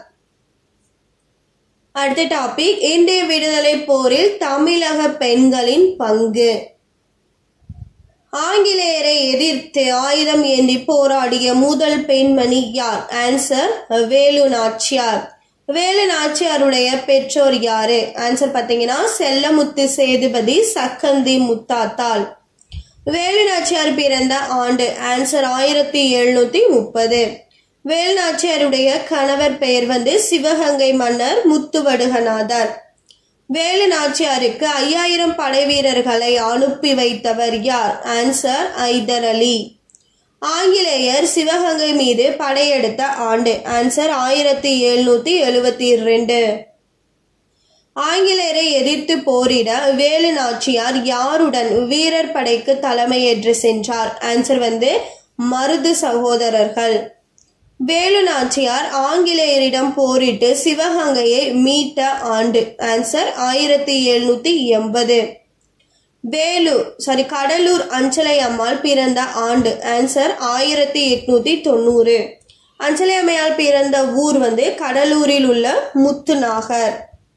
அடுத்த டாபிக் இந்திய விடுதலை போரில் தமிழக பெண்களின் பங்கு ஆங்கிலேயரை எதிர்த்து ஆயுதம் ஏந்தி போராடிய முதல் பெண்மணி யார் ஆன்சர் வேலு நாச்சியார் வேலு நாச்சியாருடைய பெற்றோர் யாரு ஆன்சர் பார்த்தீங்கன்னா செல்லமுத்து சேதுபதி சக்கந்தி முத்தாத்தாள் வேலு நாச்சியார் பிறந்த ஆண்டு ஆன்சர் ஆயிரத்தி எழுநூத்தி முப்பது வேலு நாச்சியாருடைய கணவர் பெயர் வந்து சிவகங்கை மன்னர் முத்துவடுகநாதர் வேலு நாச்சியாருக்கு ஐயாயிரம் படை வீரர்களை அனுப்பி வைத்தவர் யார் ஆன்சர் ஐதர் அலி ஆங்கிலேயர் சிவகங்கை மீது படையெடுத்த ஆண்டு ஆன்சர் ஆயிரத்தி எழுநூத்தி எழுவத்தி ரெண்டு ஆங்கிலேயரை எதிர்த்து போரிட வேலு நாச்சியார் யாருடன் வீரர் படைக்கு தலைமையேற்று சென்றார் ஆன்சர் வந்து மருது சகோதரர்கள் வேலு நாச்சியார் ஆங்கிலேயரிடம் போரிட்டு சிவகங்கையை மீட்ட ஆண்டு ஆன்சர் ஆயிரத்தி எழுநூத்தி எண்பது வேலு சாரி கடலூர் அஞ்சலை அம்மாள் பிறந்த ஆண்டு ஆன்சர் ஆயிரத்தி எட்நூத்தி தொண்ணூறு அஞ்சலை அம்மையால் பிறந்த ஊர் வந்து கடலூரில் உள்ள முத்துநாகர்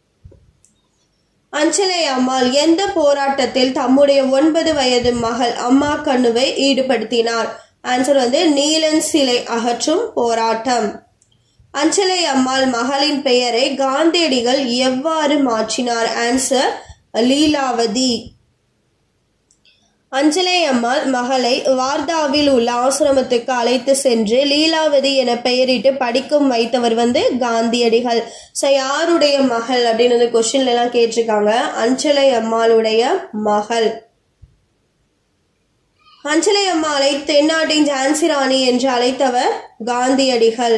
அஞ்சலை அம்மாள் எந்த போராட்டத்தில் தம்முடைய ஒன்பது வயது மகள் அம்மா கண்ணுவை ஈடுபடுத்தினார் ஆன்சர் வந்து நீலன் சிலை அகற்றும் போராட்டம் அஞ்சலை அம்மாள் மகளின் பெயரை காந்தியடிகள் எவ்வாறு மாற்றினார் ஆன்சர் லீலாவதி அஞ்சலை அம்மாள் மகளை வார்தாவில் உள்ள ஆசிரமத்துக்கு அழைத்து சென்று லீலாவதி என பெயரிட்டு படிக்கும் வைத்தவர் வந்து காந்தியடிகள் ஸோ யாருடைய மகள் அப்படின்னு வந்து கொஸ்டின்ல எல்லாம் கேட்டிருக்காங்க அஞ்சலை அம்மாளுடைய மகள் அஞ்சலை அம்மாளை தென்னாட்டின் ஜான்சி ராணி என்று அழைத்தவர் காந்தியடிகள்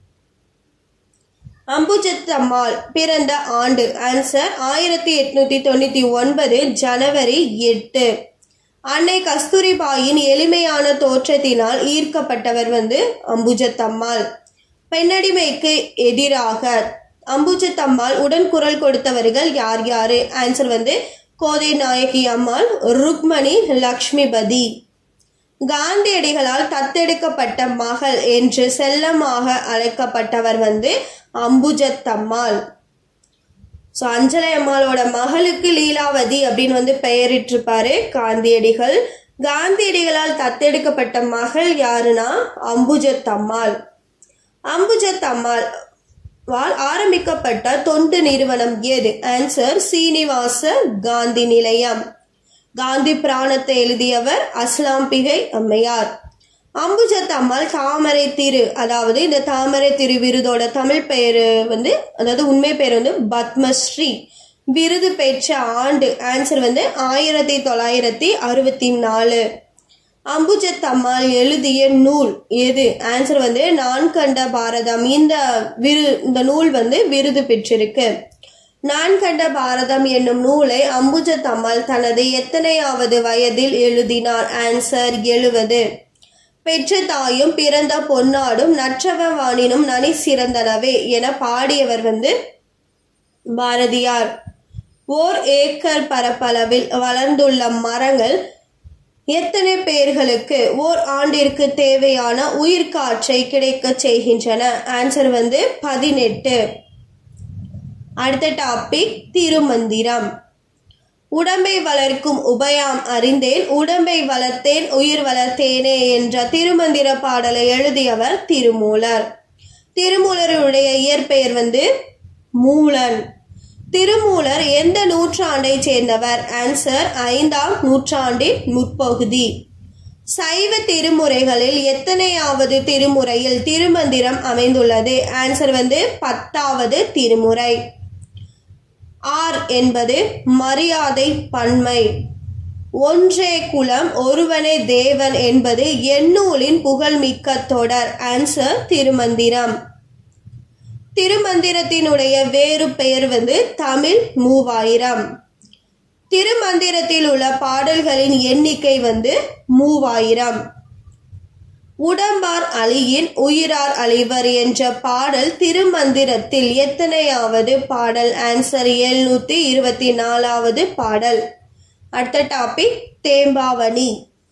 அம்புஜத் அம்மாள் பிறந்த ஆண்டு ஆன்சர் ஆயிரத்தி எட்நூத்தி தொண்ணூத்தி ஒன்பது ஜனவரி எட்டு அன்னை கஸ்தூரிபாயின் எளிமையான தோற்றத்தினால் ஈர்க்கப்பட்டவர் வந்து அம்புஜத் அம்மாள் பெண்ணடிமைக்கு எதிராக அம்புஜத் அம்மாள் உடன் குரல் கொடுத்தவர்கள் யார் யாரு ஆன்சர் வந்து கோதை நாயகி அம்மாள் ருக்மணி லக்ஷ்மிபதி காந்தியடிகளால் தத்தெடுக்கப்பட்ட மகள் என்று செல்லமாக அழைக்கப்பட்டவர் வந்து அம்புஜத் அம்மாள் ஸோ அஞ்சலை அம்மாளோட மகளுக்கு லீலாவதி அப்படின்னு வந்து பெயரிட்டிருப்பாரு காந்தியடிகள் காந்தியடிகளால் தத்தெடுக்கப்பட்ட மகள் யாருன்னா அம்புஜத் அம்மாள் அம்புஜத் அம்மாள் வால் ஆரம்பிக்கப்பட்ட தொண்டு நிறுவனம் எது ஆன்சர் சீனிவாச காந்தி நிலையம் காந்தி பிராணத்தை எழுதியவர் அஸ்லாம்பிகை அம்மையார் அம்புஜத் அம்மாள் தாமரை திரு அதாவது இந்த தாமரை திரு விருதோட தமிழ் பெயர் வந்து அதாவது உண்மை பெயர் வந்து பத்மஸ்ரீ விருது பெற்ற ஆண்டு ஆன்சர் வந்து ஆயிரத்தி தொள்ளாயிரத்தி அறுபத்தி நாலு அம்புஜத் அம்மாள் எழுதிய நூல் எது ஆன்சர் வந்து நான் கண்ட பாரதம் இந்த விரு இந்த நூல் வந்து விருது பெற்றிருக்கு நான் கண்ட பாரதம் என்னும் நூலை அம்புஜத் அம்மாள் தனது எத்தனையாவது வயதில் எழுதினார் ஆன்சர் எழுவது பெற்ற தாயும் பிறந்த பொன்னாடும் நற்றவ வாணினும் நனி சிறந்தனவே என பாடியவர் வந்து பாரதியார் ஓர் ஏக்கர் பரப்பளவில் வளர்ந்துள்ள மரங்கள் எத்தனை பேர்களுக்கு ஓர் ஆண்டிற்கு தேவையான உயிர்காற்றை கிடைக்க செய்கின்றன ஆன்சர் வந்து பதினெட்டு அடுத்த டாபிக் திருமந்திரம் உடம்பை வளர்க்கும் உபயாம் அறிந்தேன் உடம்பை வளர்த்தேன் உயிர் வளர்த்தேனே என்ற திருமந்திர பாடலை எழுதியவர் திருமூலர் திருமூலருடைய இயற்பெயர் வந்து மூலன் திருமூலர் எந்த நூற்றாண்டை சேர்ந்தவர் ஆன்சர் ஐந்தாம் நூற்றாண்டின் முற்பகுதி சைவ திருமுறைகளில் எத்தனையாவது திருமுறையில் திருமந்திரம் அமைந்துள்ளது ஆன்சர் வந்து பத்தாவது திருமுறை ஆர் என்பது மரியாதை பன்மை ஒன்றே குலம் ஒருவனே தேவன் என்பது எண்ணூலின் புகழ்மிக்க தொடர் ஆன்சர் திருமந்திரம் திருமந்திரத்தினுடைய வேறு பெயர் வந்து தமிழ் மூவாயிரம் திருமந்திரத்தில் உள்ள பாடல்களின் எண்ணிக்கை வந்து மூவாயிரம் உடம்பார் அழியின் உயிரார் அழிவர் என்ற பாடல் திருமந்திரத்தில் எத்தனையாவது பாடல் ஆன்சர் எழுநூத்தி இருபத்தி நாலாவது பாடல் அடுத்த டாபிக் தேம்பாவணி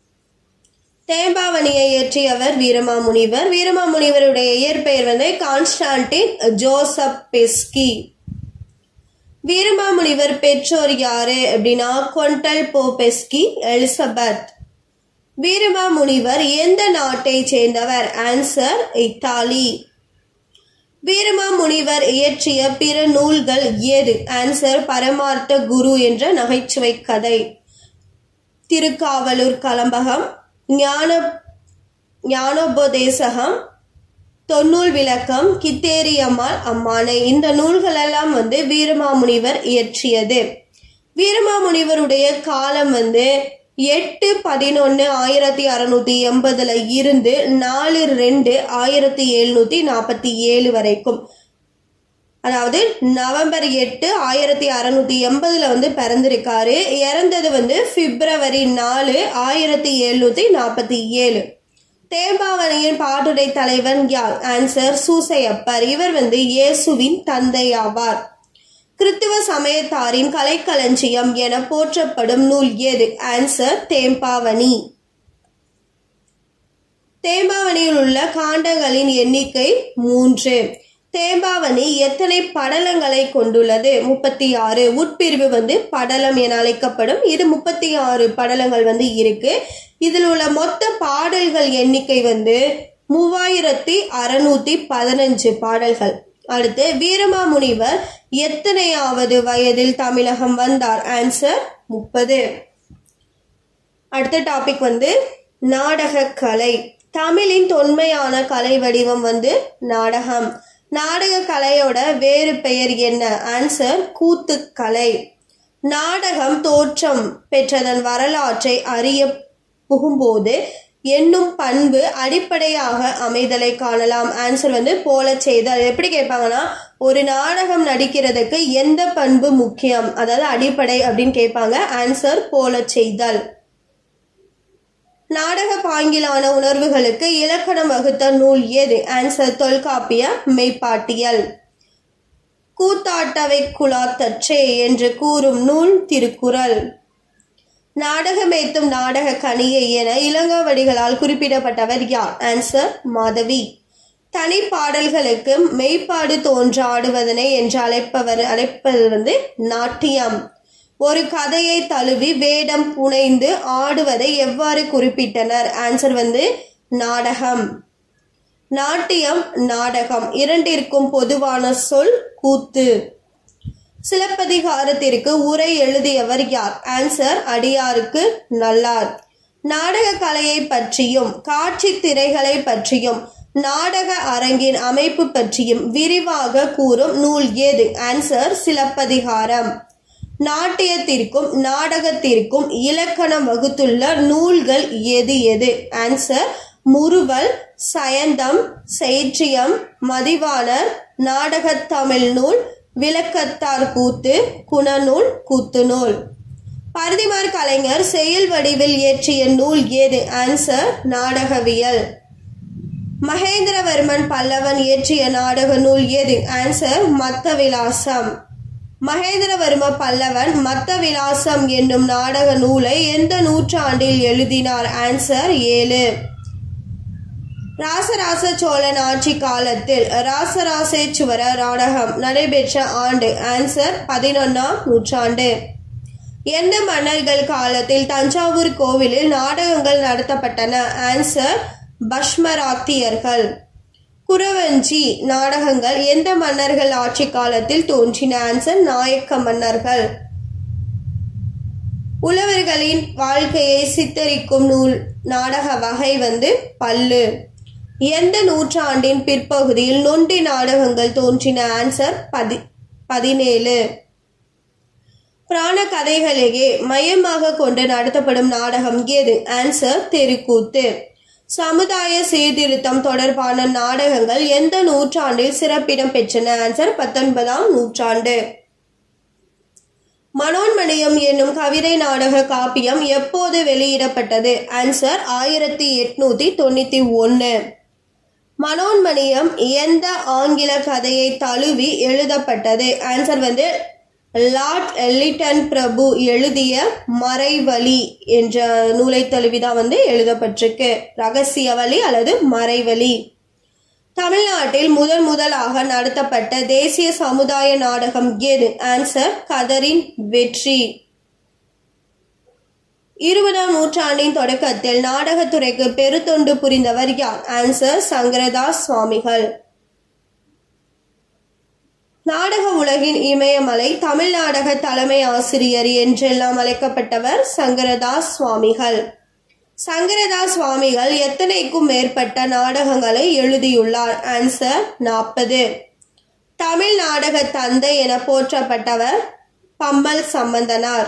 தேம்பாவணியை இயற்றியவர் வீரமாமுனிவர் வீரமாமுனிவருடைய இயற்பெயர் வந்து கான்ஸ்டான்டின் ஜோசப் பெஸ்கி வீரமாமுனிவர் பெற்றோர் யாரு அப்படின்னா கொண்டல் போபெஸ்கி எலிசபெத் வீரமாமுனிவர் எந்த நாட்டை சேர்ந்தவர் ஆன்சர் இத்தாலி வீரமாமுனிவர் இயற்றிய பிற நூல்கள் எது ஆன்சர் பரமார்த்த குரு என்ற நகைச்சுவை கதை திருக்காவலூர் கலம்பகம் ஞான ஞானோபதேசகம் தொன்னூல் விளக்கம் கித்தேரியம்மாள் அம்மானை இந்த நூல்களெல்லாம் வந்து வீரமாமுனிவர் இயற்றியது வீரமாமுனிவருடைய காலம் வந்து எட்டு பதினொன்று ஆயிரத்தி அறுநூத்தி எண்பதுல இருந்து நாலு ரெண்டு ஆயிரத்தி எழுநூத்தி நாற்பத்தி ஏழு வரைக்கும் அதாவது நவம்பர் எட்டு ஆயிரத்தி அறுநூத்தி எண்பதுல வந்து பிறந்திருக்காரு இறந்தது வந்து பிப்ரவரி நாலு ஆயிரத்தி எழுநூத்தி நாற்பத்தி ஏழு தேம்பாவணியின் பாட்டுடை தலைவன் யார் ஆன்சர் சூசையப்பர் இவர் வந்து இயேசுவின் தந்தை ஆவார் கிறித்துவ சமயத்தாரின் கலைக்களஞ்சியம் என போற்றப்படும் நூல் எது ஆன்சர் தேம்பாவணி தேம்பாவணியில் உள்ள காண்டங்களின் எண்ணிக்கை மூன்று தேம்பாவணி எத்தனை படலங்களை கொண்டுள்ளது முப்பத்தி ஆறு உட்பிரிவு வந்து படலம் என அழைக்கப்படும் இது முப்பத்தி ஆறு படலங்கள் வந்து இருக்கு இதில் உள்ள மொத்த பாடல்கள் எண்ணிக்கை வந்து மூவாயிரத்தி அறுநூத்தி பதினஞ்சு பாடல்கள் அடுத்து வீரமாமுனிவர் எத்தனையாவது வயதில் தமிழகம் வந்தார் ஆன்சர் முப்பது அடுத்த டாபிக் வந்து நாடக கலை தமிழின் தொன்மையான கலை வடிவம் வந்து நாடகம் நாடக கலையோட வேறு பெயர் என்ன ஆன்சர் கூத்துக்கலை நாடகம் தோற்றம் பெற்றதன் வரலாற்றை அறிய புகும்போது என்னும் பண்பு அடிப்படையாக அமைதலை காணலாம் ஆன்சர் வந்து போல செய்தல் எப்படி கேட்பாங்கன்னா ஒரு நாடகம் நடிக்கிறதுக்கு எந்த பண்பு முக்கியம் அதாவது அடிப்படை அப்படின்னு கேட்பாங்க ஆன்சர் போல செய்தல் நாடக பாங்கிலான உணர்வுகளுக்கு இலக்கணம் வகுத்த நூல் எது ஆன்சர் தொல்காப்பிய மெய்ப்பாட்டியல் கூத்தாட்டவை குலாத்தற்றே என்று கூறும் நூல் திருக்குறள் நாடகமேத்தும் நாடக கணியை என இளங்கோவடிகளால் குறிப்பிடப்பட்டவர் யார் ஆன்சர் மாதவி தனி பாடல்களுக்கு மெய்ப்பாடு தோன்றாடுவதனை என்று அழைப்பவர் அழைப்பது வந்து நாட்டியம் ஒரு கதையை தழுவி வேடம் புனைந்து ஆடுவதை எவ்வாறு குறிப்பிட்டனர் ஆன்சர் வந்து நாடகம் நாட்டியம் நாடகம் இரண்டிற்கும் பொதுவான சொல் கூத்து சிலப்பதிகாரத்திற்கு உரை எழுதியவர் யார் ஆன்சர் அடியாருக்கு நல்லார் நாடக கலையை பற்றியும் காட்சி திரைகளை பற்றியும் நாடக அரங்கின் அமைப்பு பற்றியும் விரிவாக கூறும் நூல் ஏது ஆன்சர் சிலப்பதிகாரம் நாட்டியத்திற்கும் நாடகத்திற்கும் இலக்கணம் வகுத்துள்ள நூல்கள் எது எது ஆன்சர் முறுவல் சயந்தம் செய்ற்றியம் மதிவாணர் நாடகத் தமிழ் நூல் விளக்கத்தார் கூத்து குணநூல் கூத்து நூல் பரதிமார் கலைஞர் செயல் வடிவில் இயற்றிய நூல் ஏது ஆன்சர் நாடகவியல் மகேந்திரவர்மன் பல்லவன் இயற்றிய நாடக நூல் ஏது ஆன்சர் மத்த விலாசம் மகேந்திரவர்ம பல்லவன் மத்த விலாசம் என்னும் நாடக நூலை எந்த நூற்றாண்டில் எழுதினார் ஆன்சர் ஏழு ராசராச சோழன் ஆட்சி காலத்தில் ராசராசேச்சுவர நாடகம் நடைபெற்ற ஆண்டு ஆன்சர் பதினொன்னாம் நூற்றாண்டு எந்த மன்னர்கள் காலத்தில் தஞ்சாவூர் கோவிலில் நாடகங்கள் நடத்தப்பட்டன ஆன்சர் பஷ்மராக்தியர்கள் குறவஞ்சி நாடகங்கள் எந்த மன்னர்கள் ஆட்சி காலத்தில் தோன்றின ஆன்சர் நாயக்க மன்னர்கள் உழவர்களின் வாழ்க்கையை சித்தரிக்கும் நூல் நாடக வகை வந்து பல்லு எந்த நூற்றாண்டின் பிற்பகுதியில் நொண்டி நாடகங்கள் தோன்றின ஆன்சர் பதி பதினேழு புராண கதைகளையே மையமாக கொண்டு நடத்தப்படும் நாடகம் எது ஆன்சர் தெருக்கூத்து சமுதாய சீர்திருத்தம் தொடர்பான நாடகங்கள் எந்த நூற்றாண்டில் சிறப்பிடம் பெற்றன ஆன்சர் பத்தொன்பதாம் நூற்றாண்டு மனோன்மணியம் என்னும் கவிதை நாடக காப்பியம் எப்போது வெளியிடப்பட்டது ஆன்சர் ஆயிரத்தி எட்நூத்தி தொண்ணூத்தி ஒன்னு மனோன்மணியம் எந்த ஆங்கில கதையை தழுவி எழுதப்பட்டது ஆன்சர் வந்து லார்ட் எல்லிட்டன் பிரபு எழுதிய மறைவழி என்ற நூலை தழுவிதான் வந்து எழுதப்பட்டிருக்கு ரகசிய வழி அல்லது மறைவழி தமிழ்நாட்டில் முதன் முதலாக நடத்தப்பட்ட தேசிய சமுதாய நாடகம் எது ஆன்சர் கதரின் வெற்றி இருபதாம் நூற்றாண்டின் தொடக்கத்தில் நாடகத்துறைக்கு பெருத்தொண்டு புரிந்தவர் யார் ஆன்சர் சங்கரதாஸ் சுவாமிகள் நாடக உலகின் இமயமலை தமிழ் நாடக தலைமை ஆசிரியர் என்றெல்லாம் அழைக்கப்பட்டவர் சங்கரதாஸ் சுவாமிகள் சங்கரதாஸ் சுவாமிகள் எத்தனைக்கும் மேற்பட்ட நாடகங்களை எழுதியுள்ளார் ஆன்சர் நாற்பது தமிழ் நாடக தந்தை என போற்றப்பட்டவர் பம்மல் சம்பந்தனார்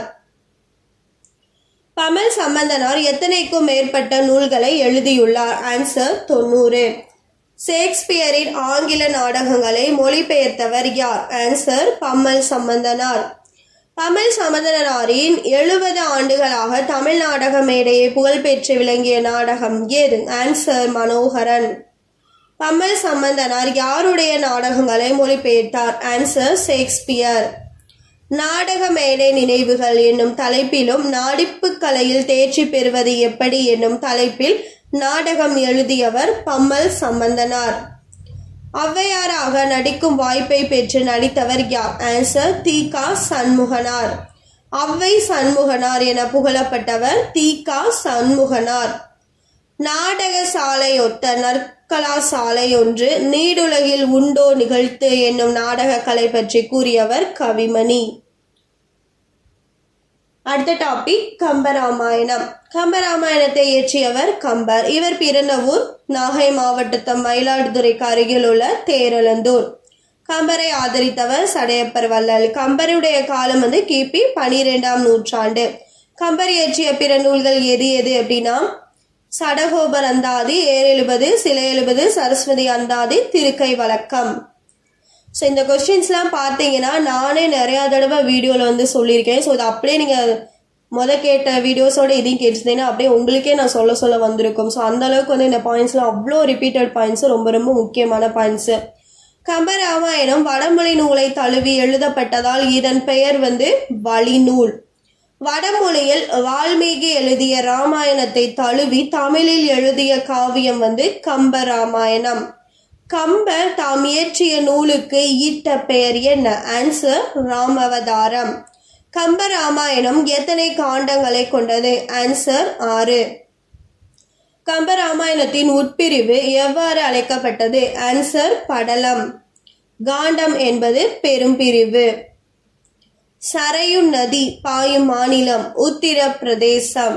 பம்மல் சம்பந்தனார் எத்தனைக்கும் மேற்பட்ட நூல்களை எழுதியுள்ளார் ஆன்சர் தொண்ணூறு ஷேக்ஸ்பியரின் ஆங்கில நாடகங்களை மொழிபெயர்த்தவர் யார் ஆன்சர் பம்மல் சம்பந்தனார் பம்மல் சம்பந்தனாரின் எழுபது ஆண்டுகளாக தமிழ் நாடக மேடையை புகழ்பெற்று விளங்கிய நாடகம் எது ஆன்சர் மனோகரன் பம்மல் சம்பந்தனார் யாருடைய நாடகங்களை மொழிபெயர்த்தார் ஆன்சர் ஷேக்ஸ்பியர் நாடக மேடை நினைவுகள் என்னும் தலைப்பிலும் நாடிப்பு கலையில் தேர்ச்சி பெறுவது எப்படி என்னும் தலைப்பில் நாடகம் எழுதியவர் பம்மல் சம்பந்தனார் ஔவையாராக நடிக்கும் வாய்ப்பை பெற்று நடித்தவர் யார் ஆன்சர் தீகா சண்முகனார் ஔவை சண்முகனார் என புகழப்பட்டவர் தீகா சண்முகனார் நாடக சாலையொத்த நற்கலா சாலை ஒன்று நீடுலகில் உண்டோ நிகழ்த்து என்னும் நாடக கலை பற்றி கூறியவர் கவிமணி அடுத்த டாபிக் கம்பராமாயணம் கம்பராமாயணத்தை இயற்றியவர் கம்பர் இவர் பிறந்த ஊர் நாகை மாவட்டத்தம் மயிலாடுதுறைக்கு அருகில் உள்ள தேரழந்தூர் கம்பரை ஆதரித்தவர் சடையப்பர் வள்ளல் கம்பருடைய காலம் வந்து கிபி பனிரெண்டாம் நூற்றாண்டு கம்பர் இயற்றிய பிற நூல்கள் எது எது அப்படின்னா சடகோபர் அந்தாதி ஏர் எழுபது சிலை எழுபது சரஸ்வதி அந்தாதி திருக்கை வழக்கம் ஸோ இந்த கொஸ்டின்ஸ்லாம் பார்த்தீங்கன்னா நானே நிறையா தடவை வீடியோவில் வந்து சொல்லியிருக்கேன் ஸோ இது அப்படியே நீங்கள் முத கேட்ட வீடியோஸோட இதையும் கேட்டிருந்தீங்கன்னா அப்படியே உங்களுக்கே நான் சொல்ல சொல்ல வந்திருக்கும் ஸோ அந்த அளவுக்கு வந்து இந்த பாயிண்ட்ஸ்லாம் அவ்வளோ ரிப்பீட்டட் பாயிண்ட்ஸ் ரொம்ப ரொம்ப முக்கியமான பாயிண்ட்ஸு கம்பராமாயணம் வடமொழி நூலை தழுவி எழுதப்பட்டதால் இதன் பெயர் வந்து வழிநூல் வடமொழியில் வால்மீகி எழுதிய ராமாயணத்தை தழுவி தமிழில் எழுதிய காவியம் வந்து கம்பராமாயணம் கம்பர் தாம் இயற்றிய நூலுக்கு ஈட்ட பெயர் என்ன ஆன்சர் ராமவதாரம் கம்பராமாயணம் எத்தனை காண்டங்களை கொண்டது ஆன்சர் ஆறு கம்பராமாயணத்தின் உட்பிரிவு எவ்வாறு அழைக்கப்பட்டது ஆன்சர் படலம் காண்டம் என்பது பெரும்பிரிவு சரையு நதி பாயும் மாநிலம் உத்திரப்பிரதேசம்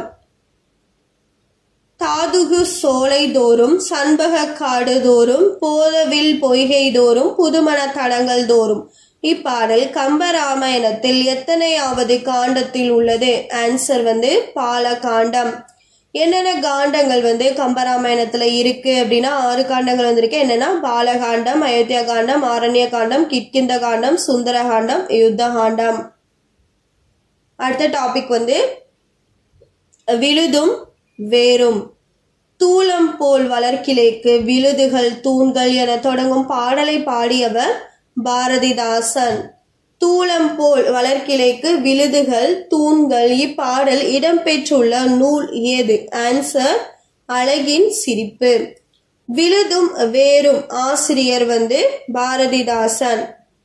தாதுகு சோலை தோறும் சண்பக காடு தோறும் போதவில் பொய்கை தோறும் புதுமண தடங்கள் தோறும் இப்பாடல் கம்பராமாயணத்தில் எத்தனையாவது காண்டத்தில் உள்ளது ஆன்சர் வந்து பால காண்டம் என்னென்ன காண்டங்கள் வந்து கம்பராமாயணத்துல இருக்கு அப்படின்னா ஆறு காண்டங்கள் வந்திருக்கு என்னன்னா பாலகாண்டம் அயோத்தியா காண்டம் ஆரண்ய காண்டம் கிட்கிந்த காண்டம் சுந்தர காண்டம் யுத்த காண்டம் அடுத்த டாபிக் வந்து விழுதும் வேரும் தூளம் போல் வளர்க்கிளைக்கு விழுதுகள் தூண்கள் என தொடங்கும் பாடலை பாடியவர் பாரதிதாசன் தூளம் போல் வளர்க்கிளைக்கு விழுதுகள் தூண்கள் இப்பாடல் இடம்பெற்றுள்ள நூல் ஏது ஆன்சர் அழகின் சிரிப்பு விழுதும் வேரும் ஆசிரியர் வந்து பாரதிதாசன்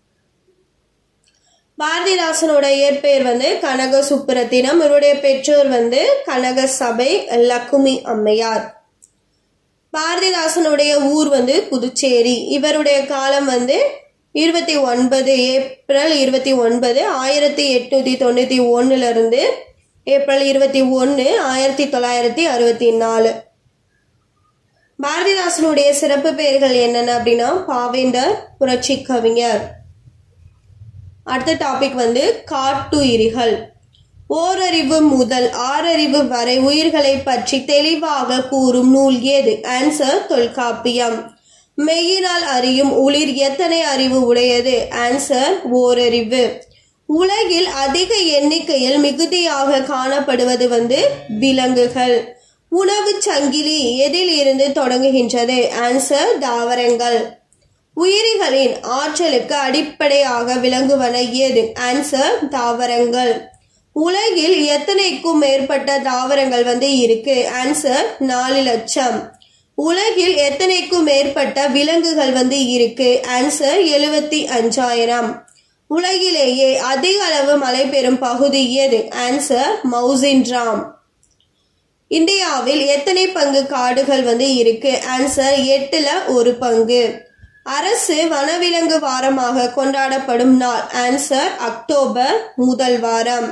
பாரதிதாசனோட இயற்பெயர் வந்து கனக சுப்புரத்தினம் இவருடைய பெற்றோர் வந்து கனக சபை லக்குமி அம்மையார் பாரதிதாசனுடைய ஊர் வந்து புதுச்சேரி இவருடைய காலம் வந்து இருபத்தி ஒன்பது ஏப்ரல் இருபத்தி ஒன்பது ஆயிரத்தி எட்நூத்தி தொண்ணூத்தி ஒன்னுல இருந்து ஏப்ரல் இருபத்தி ஒன்று ஆயிரத்தி தொள்ளாயிரத்தி அறுபத்தி நாலு பாரதிதாசனுடைய சிறப்பு பெயர்கள் என்னென்ன அப்படின்னா பாவேந்தர் புரட்சி கவிஞர் அடுத்த டாபிக் வந்து காட்டுயிரிகள் ஓரறிவு முதல் ஆறறிவு வரை உயிர்களை பற்றி தெளிவாக கூறும் நூல் ஏது ஆன்சர் தொல்காப்பியம் மெய்யினால் அறியும் உளிர் எத்தனை அறிவு உடையது ஆன்சர் ஓரறிவு உலகில் அதிக எண்ணிக்கையில் மிகுதியாக காணப்படுவது வந்து விலங்குகள் உணவு சங்கிலி எதில் இருந்து தொடங்குகின்றது ஆன்சர் தாவரங்கள் உயிரிகளின் ஆற்றலுக்கு அடிப்படையாக விளங்குவன ஏது ஆன்சர் தாவரங்கள் உலகில் எத்தனைக்கும் மேற்பட்ட தாவரங்கள் வந்து இருக்கு ஆன்சர் நாலு லட்சம் உலகில் எத்தனைக்கும் மேற்பட்ட விலங்குகள் வந்து இருக்கு ஆன்சர் எழுபத்தி அஞ்சாயிரம் உலகிலேயே அதிக அளவு மழை பெறும் பகுதி எது ஆன்சர் மவுசின்ராம் இந்தியாவில் எத்தனை பங்கு காடுகள் வந்து இருக்கு ஆன்சர் எட்டுல ஒரு பங்கு அரசு வனவிலங்கு வாரமாக கொண்டாடப்படும் நாள் ஆன்சர் அக்டோபர் முதல் வாரம்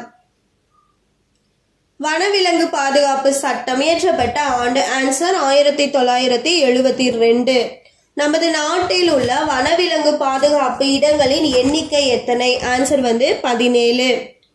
வனவிலங்கு பாதுகாப்பு சட்டம் இயற்றப்பட்ட ஆண்டு ஆன்சர் ஆயிரத்தி தொள்ளாயிரத்தி எழுபத்தி ரெண்டு நமது நாட்டில் உள்ள வனவிலங்கு பாதுகாப்பு இடங்களின் எண்ணிக்கை எத்தனை ஆன்சர் வந்து பதினேழு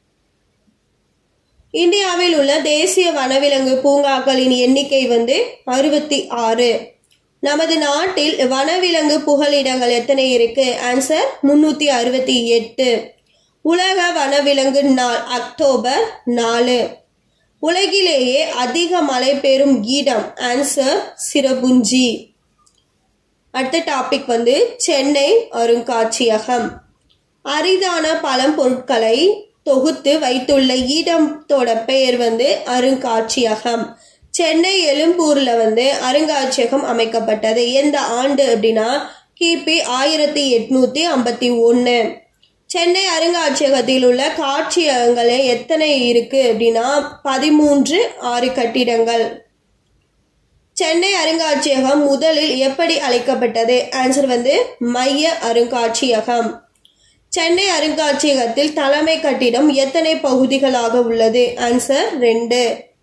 இந்தியாவில் உள்ள தேசிய வனவிலங்கு பூங்காக்களின் எண்ணிக்கை வந்து அறுபத்தி ஆறு நமது நாட்டில் வனவிலங்கு புகலிடங்கள் எத்தனை இருக்கு ஆன்சர் முன்னூத்தி அறுபத்தி எட்டு உலக வனவிலங்கு நாள் அக்டோபர் நாலு உலகிலேயே அதிக மழை பெறும் இடம் ஆன்சர் சிரபுஞ்சி அடுத்த டாபிக் வந்து சென்னை அருங்காட்சியகம் அரிதான பழம்பொருட்களை தொகுத்து வைத்துள்ள இடத்தோட பெயர் வந்து அருங்காட்சியகம் சென்னை எழும்பூர்ல வந்து அருங்காட்சியகம் அமைக்கப்பட்டது எந்த ஆண்டு அப்படின்னா கிபி ஆயிரத்தி எட்நூத்தி ஐம்பத்தி ஒன்று சென்னை அருங்காட்சியகத்தில் உள்ள காட்சியகங்கள் எத்தனை இருக்கு அப்படின்னா பதிமூன்று ஆறு கட்டிடங்கள் சென்னை அருங்காட்சியகம் முதலில் எப்படி அழைக்கப்பட்டது ஆன்சர் வந்து மைய அருங்காட்சியகம் சென்னை அருங்காட்சியகத்தில் தலைமை கட்டிடம் எத்தனை பகுதிகளாக உள்ளது ஆன்சர் ரெண்டு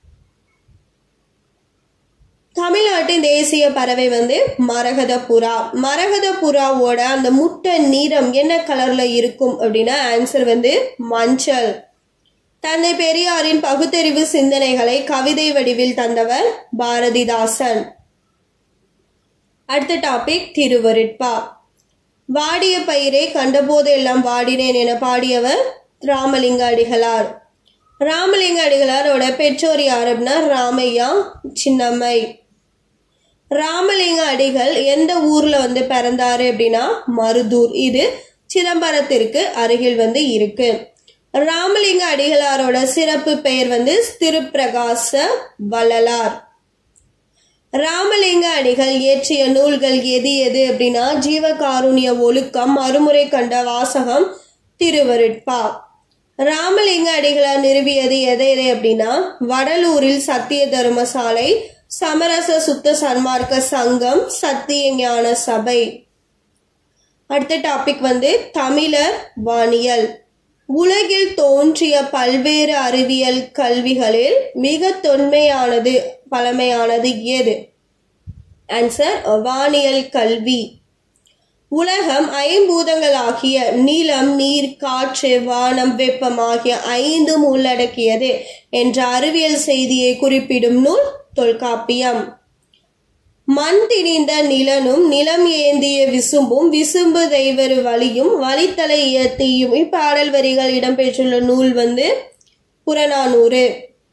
தமிழ்நாட்டின் தேசிய பறவை வந்து மரகத புறா மரகத புறாவோட அந்த முட்டை நிறம் என்ன கலர்ல இருக்கும் அப்படின்னா ஆன்சர் வந்து மஞ்சள் தந்தை பெரியாரின் பகுத்தறிவு சிந்தனைகளை கவிதை வடிவில் தந்தவர் பாரதிதாசன் அடுத்த டாபிக் திருவருட்பா வாடிய பயிரை கண்டபோதெல்லாம் வாடினேன் என பாடியவர் ராமலிங்க அடிகளார் ராமலிங்க அடிகளாரோட பெற்றோர் யார் அப்படின்னா ராமையா சின்னம்மை ராமலிங்க அடிகள் எந்த ஊர்ல வந்து பிறந்தாரு அப்படின்னா மருதூர் இது சிதம்பரத்திற்கு அருகில் வந்து இருக்கு ராமலிங்க அடிகளாரோட சிறப்பு பெயர் வந்து திருப்பிரகாச வள்ளலார் ராமலிங்க அடிகள் இயற்றிய நூல்கள் எது எது அப்படின்னா ஜீவகாருண்ய ஒழுக்கம் மறுமுறை கண்ட வாசகம் திருவருட்பா ராமலிங்க அடிகளார் நிறுவியது எதை எதை அப்படின்னா வடலூரில் சத்திய தர்மசாலை சமரச சுத்த சன்மார்க்க சங்கம் சத்திய ஞான சபை அடுத்த டாபிக் வந்து தமிழர் வானியல் உலகில் தோன்றிய பல்வேறு அறிவியல் கல்விகளில் மிக தொன்மையானது பழமையானது எது ஆன்சர் வானியல் கல்வி உலகம் ஐம்பூதங்களாகிய நிலம் நீர் காற்று வானம் வெப்பம் ஆகிய ஐந்தும் உள்ளடக்கியது என்ற அறிவியல் செய்தியை குறிப்பிடும் நூல் தொல்காப்பியம் மண் திணிந்த நிலனும் நிலம் ஏந்திய விசும்பும் விசும்பு தெய்வரு வழியும் வழித்தலை இயத்தியும் இப்பாடல் வரிகள் இடம்பெற்றுள்ள நூல் வந்து புறநானூறு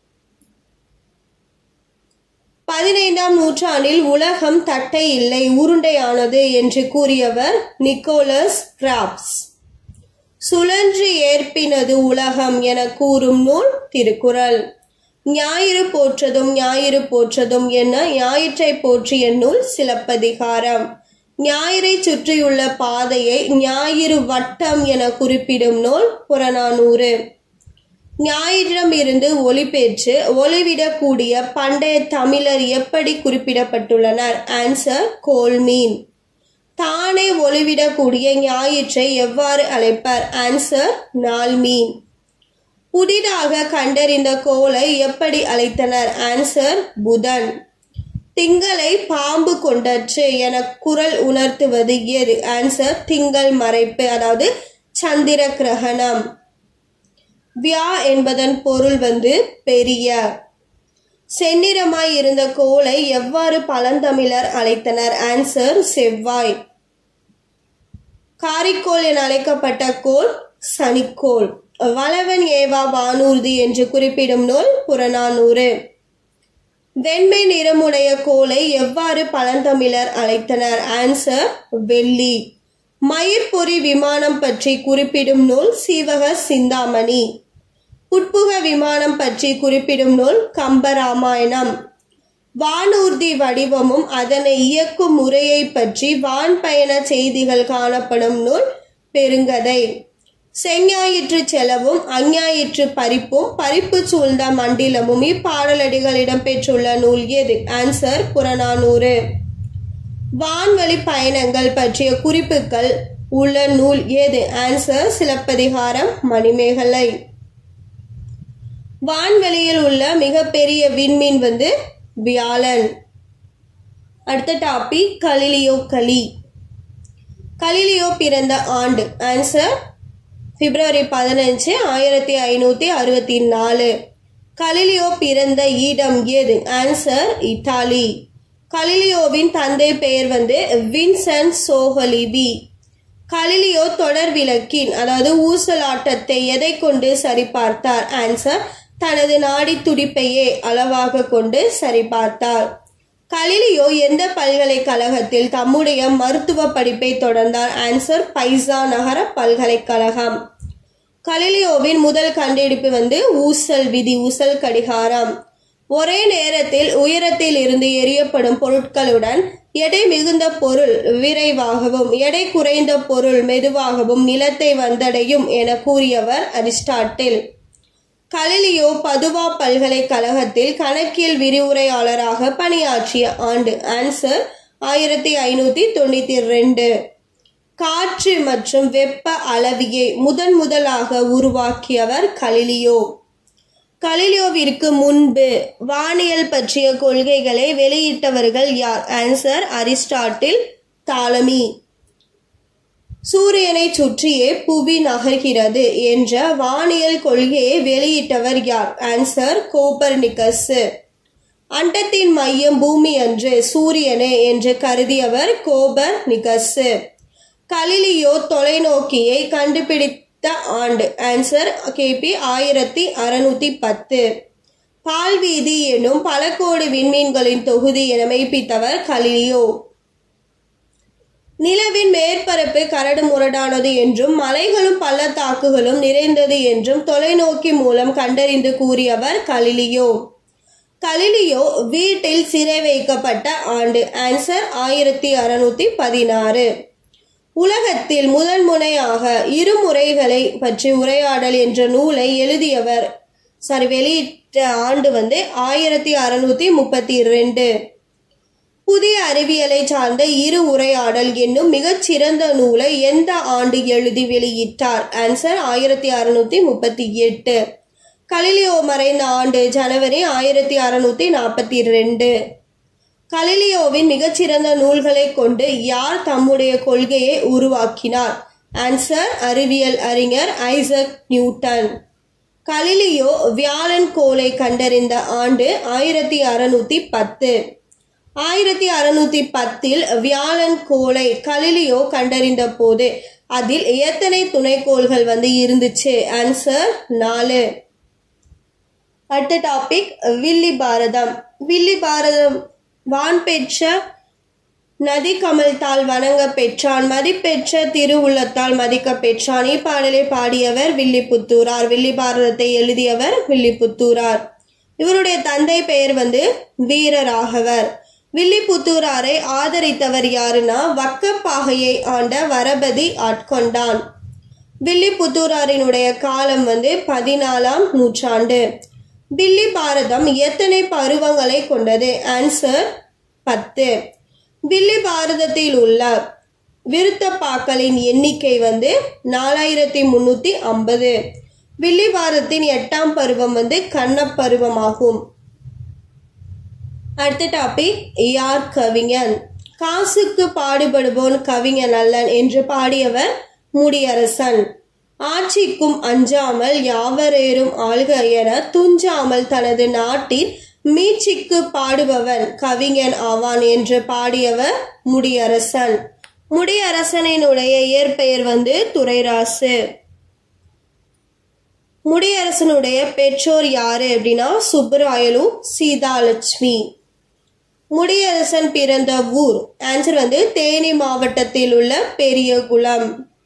பதினைந்தாம் நூற்றாண்டில் உலகம் தட்டை இல்லை உருண்டையானது என்று கூறியவர் நிக்கோலஸ் கிராப்ஸ் சுழன்று ஏற்பினது உலகம் என கூறும் நூல் திருக்குறள் ஞாயிறு போற்றதும் ஞாயிறு போற்றதும் என்ன ஞாயிற்றை போற்றிய நூல் சிலப்பதிகாரம் ஞாயிறை சுற்றியுள்ள பாதையை ஞாயிறு வட்டம் என குறிப்பிடும் நூல் புறநானூறு ஞாயிறம் இருந்து ஒளி பெற்று ஒளிவிடக்கூடிய பண்டைய தமிழர் எப்படி குறிப்பிடப்பட்டுள்ளனர் ஆன்சர் கோல்மீன் தானே ஒளிவிடக்கூடிய ஞாயிற்றை எவ்வாறு அழைப்பர் ஆன்சர் நாள்மீன் புதிதாக கண்டறிந்த கோளை எப்படி அழைத்தனர் ஆன்சர் புதன் திங்களை பாம்பு கொண்டற்று என குரல் உணர்த்துவது எது ஆன்சர் திங்கள் மறைப்பு அதாவது சந்திர கிரகணம் வியா என்பதன் பொருள் வந்து பெரிய செந்நிறமாய் இருந்த கோளை எவ்வாறு பழந்தமிழர் அழைத்தனர் ஆன்சர் செவ்வாய் காரிக்கோள் என அழைக்கப்பட்ட கோள் சனிக்கோள் வளவன் ஏவா வானூர்தி என்று குறிப்பிடும் நூல் புறநானூறு வெண்மை நிறமுடைய கோளை எவ்வாறு பழந்தமிழர் அழைத்தனர் ஆன்சர் வெள்ளி மயிர்பொறி விமானம் பற்றி குறிப்பிடும் நூல் சீவக சிந்தாமணி உட்புக விமானம் பற்றி குறிப்பிடும் நூல் கம்பராமாயணம் வானூர்தி வடிவமும் அதனை இயக்கும் முறையை பற்றி வான் பயண செய்திகள் காணப்படும் நூல் பெருங்கதை செஞ்ஞாயிற்று செலவும் அஞ்ஞாயிற்று பறிப்பும் பறிப்பு சூழ்ந்த மண்டிலமும் இப்பாடலடிகள் இடம்பெற்றுள்ள நூல் எது ஆன்சர் புறநானூறு வான்வழி பயணங்கள் பற்றிய குறிப்புகள் உள்ள நூல் ஏது ஆன்சர் சிலப்பதிகாரம் மணிமேகலை வான்வெளியில் உள்ள மிகப்பெரிய விண்மீன் வந்து வியாழன் அடுத்த டாபிக் கலிலியோ களி கலிலியோ பிறந்த ஆண்டு ஆன்சர் பிப்ரவரி பதினஞ்சு ஆயிரத்தி ஐநூற்றி அறுபத்தி நாலு கலிலியோ பிறந்த இடம் ஏது ஆன்சர் இத்தாலி கலிலியோவின் தந்தை பெயர் வந்து வின்சென்ட் சோஹலிபி கலிலியோ தொடர் விளக்கின் அதாவது ஊசலாட்டத்தை எதை கொண்டு சரிபார்த்தார் ஆன்சர் தனது நாடி துடிப்பையே அளவாக கொண்டு சரிபார்த்தார் கலிலியோ எந்த பல்கலைக்கழகத்தில் தம்முடைய மருத்துவ படிப்பை தொடர்ந்தார் ஆன்சர் பைசா நகர பல்கலைக்கழகம் கலிலியோவின் முதல் கண்டுபிடிப்பு வந்து ஊசல் விதி ஊசல் கடிகாரம் ஒரே நேரத்தில் உயரத்தில் இருந்து எரியப்படும் பொருட்களுடன் எடை மிகுந்த பொருள் விரைவாகவும் எடை குறைந்த பொருள் மெதுவாகவும் நிலத்தை வந்தடையும் என கூறியவர் அரிஸ்டாட்டில் கலிலியோ பதுவா பல்கலைக்கழகத்தில் கணக்கியல் விரிவுரையாளராக பணியாற்றிய ஆண்டு ஆன்சர் ஆயிரத்தி ஐநூற்றி தொண்ணூற்றி ரெண்டு காற்று மற்றும் வெப்ப அளவியை முதன் முதலாக உருவாக்கியவர் கலிலியோ கலிலியோவிற்கு முன்பு வானியல் பற்றிய கொள்கைகளை வெளியிட்டவர்கள் யார் ஆன்சர் அரிஸ்டாட்டில் தாலமி சூரியனை சுற்றியே புவி நகர்கிறது என்ற வானியல் கொள்கையை வெளியிட்டவர் யார் ஆன்சர் கோப்பர்னிக்கஸ் அண்டத்தின் மையம் பூமி அன்று சூரியனே என்று கருதியவர் கோபர் நிகஸ் கலிலியோ தொலைநோக்கியை கண்டுபிடித்த ஆண்டு ஆன்சர் கிபி ஆயிரத்தி அறுநூத்தி பத்து பால்வீதி எனும் பல கோடி விண்மீன்களின் தொகுதி என மெய்ப்பித்தவர் கலிலியோ நிலவின் மேற்பரப்பு கரடு முரடானது என்றும் மலைகளும் பள்ளத்தாக்குகளும் நிறைந்தது என்றும் தொலைநோக்கி மூலம் கண்டறிந்து கூறியவர் கலிலியோ கலிலியோ வீட்டில் சிறை வைக்கப்பட்ட ஆண்டு ஆன்சர் ஆயிரத்தி அறுநூத்தி பதினாறு உலகத்தில் முதன் முறையாக இருமுறைகளை பற்றி உரையாடல் என்ற நூலை எழுதியவர் சாரி வெளியிட்ட ஆண்டு வந்து ஆயிரத்தி அறுநூத்தி முப்பத்தி ரெண்டு புதிய அறிவியலை சார்ந்த இரு உரையாடல் என்னும் மிகச்சிறந்த நூலை எந்த ஆண்டு எழுதி வெளியிட்டார் ஆன்சர் ஆயிரத்தி அறுநூத்தி முப்பத்தி எட்டு கலிலியோ மறைந்த ஆண்டு ஜனவரி ஆயிரத்தி அறுநூத்தி நாற்பத்தி ரெண்டு கலிலியோவின் மிகச்சிறந்த நூல்களை கொண்டு யார் தம்முடைய கொள்கையை உருவாக்கினார் ஆன்சர் அறிவியல் அறிஞர் ஐசக் நியூட்டன் கலிலியோ வியாழன் கோளை கண்டறிந்த ஆண்டு ஆயிரத்தி அறுநூத்தி பத்து ஆயிரத்தி அறுநூத்தி பத்தில் வியாழன் கோளை கலிலியோ கண்டறிந்த போது அதில் எத்தனை துணைக்கோள்கள் வந்து இருந்துச்சு ஆன்சர் நாலு அடுத்த டாபிக் வில்லி பாரதம் வில்லி பாரதம் வான் பெற்ற நதி கமல்தால் வணங்க பெற்றான் மதிப்பெற்ற திருவுள்ளத்தால் மதிக்க பெற்றான் இப்பாடலை பாடியவர் வில்லிபுத்தூரார் வில்லி பாரதத்தை எழுதியவர் வில்லிபுத்தூரார் இவருடைய தந்தை பெயர் வந்து வீரராகவர் வில்லிபுத்தூராரை ஆதரித்தவர் யாருன்னா வக்கப்பாகையை ஆண்ட வரபதி ஆட்கொண்டான் வில்லிபுத்தூராரினுடைய காலம் வந்து பதினாலாம் நூற்றாண்டு வில்லி பாரதம் எத்தனை பருவங்களை கொண்டது ஆன்சர் பத்து வில்லி பாரதத்தில் உள்ள விருத்தப்பாக்களின் எண்ணிக்கை வந்து நாலாயிரத்தி முன்னூத்தி ஐம்பது வில்லி பாரதத்தின் எட்டாம் பருவம் வந்து கண்ணப்பருவமாகும் அடுத்த டாபிக் யார் கவிஞன் காசுக்கு பாடுபடுவோன் கவிஞன் அல்லன் என்று பாடியவர் முடியரசன் ஆட்சிக்கும் அஞ்சாமல் யாவரேறும் ஆள்க என துஞ்சாமல் தனது நாட்டின் மீட்சிக்கு பாடுபவன் கவிஞன் ஆவான் என்று பாடியவர் முடியரசன் முடியரசனினுடைய இயற்பெயர் வந்து துரைராசு முடியரசனுடைய பெற்றோர் யாரு அப்படின்னா சுப்பராயலு சீதாலட்சுமி முடியரசன் பிறந்த ஊர் ஆன்சர் வந்து தேனி மாவட்டத்தில் உள்ள பெரியகுளம்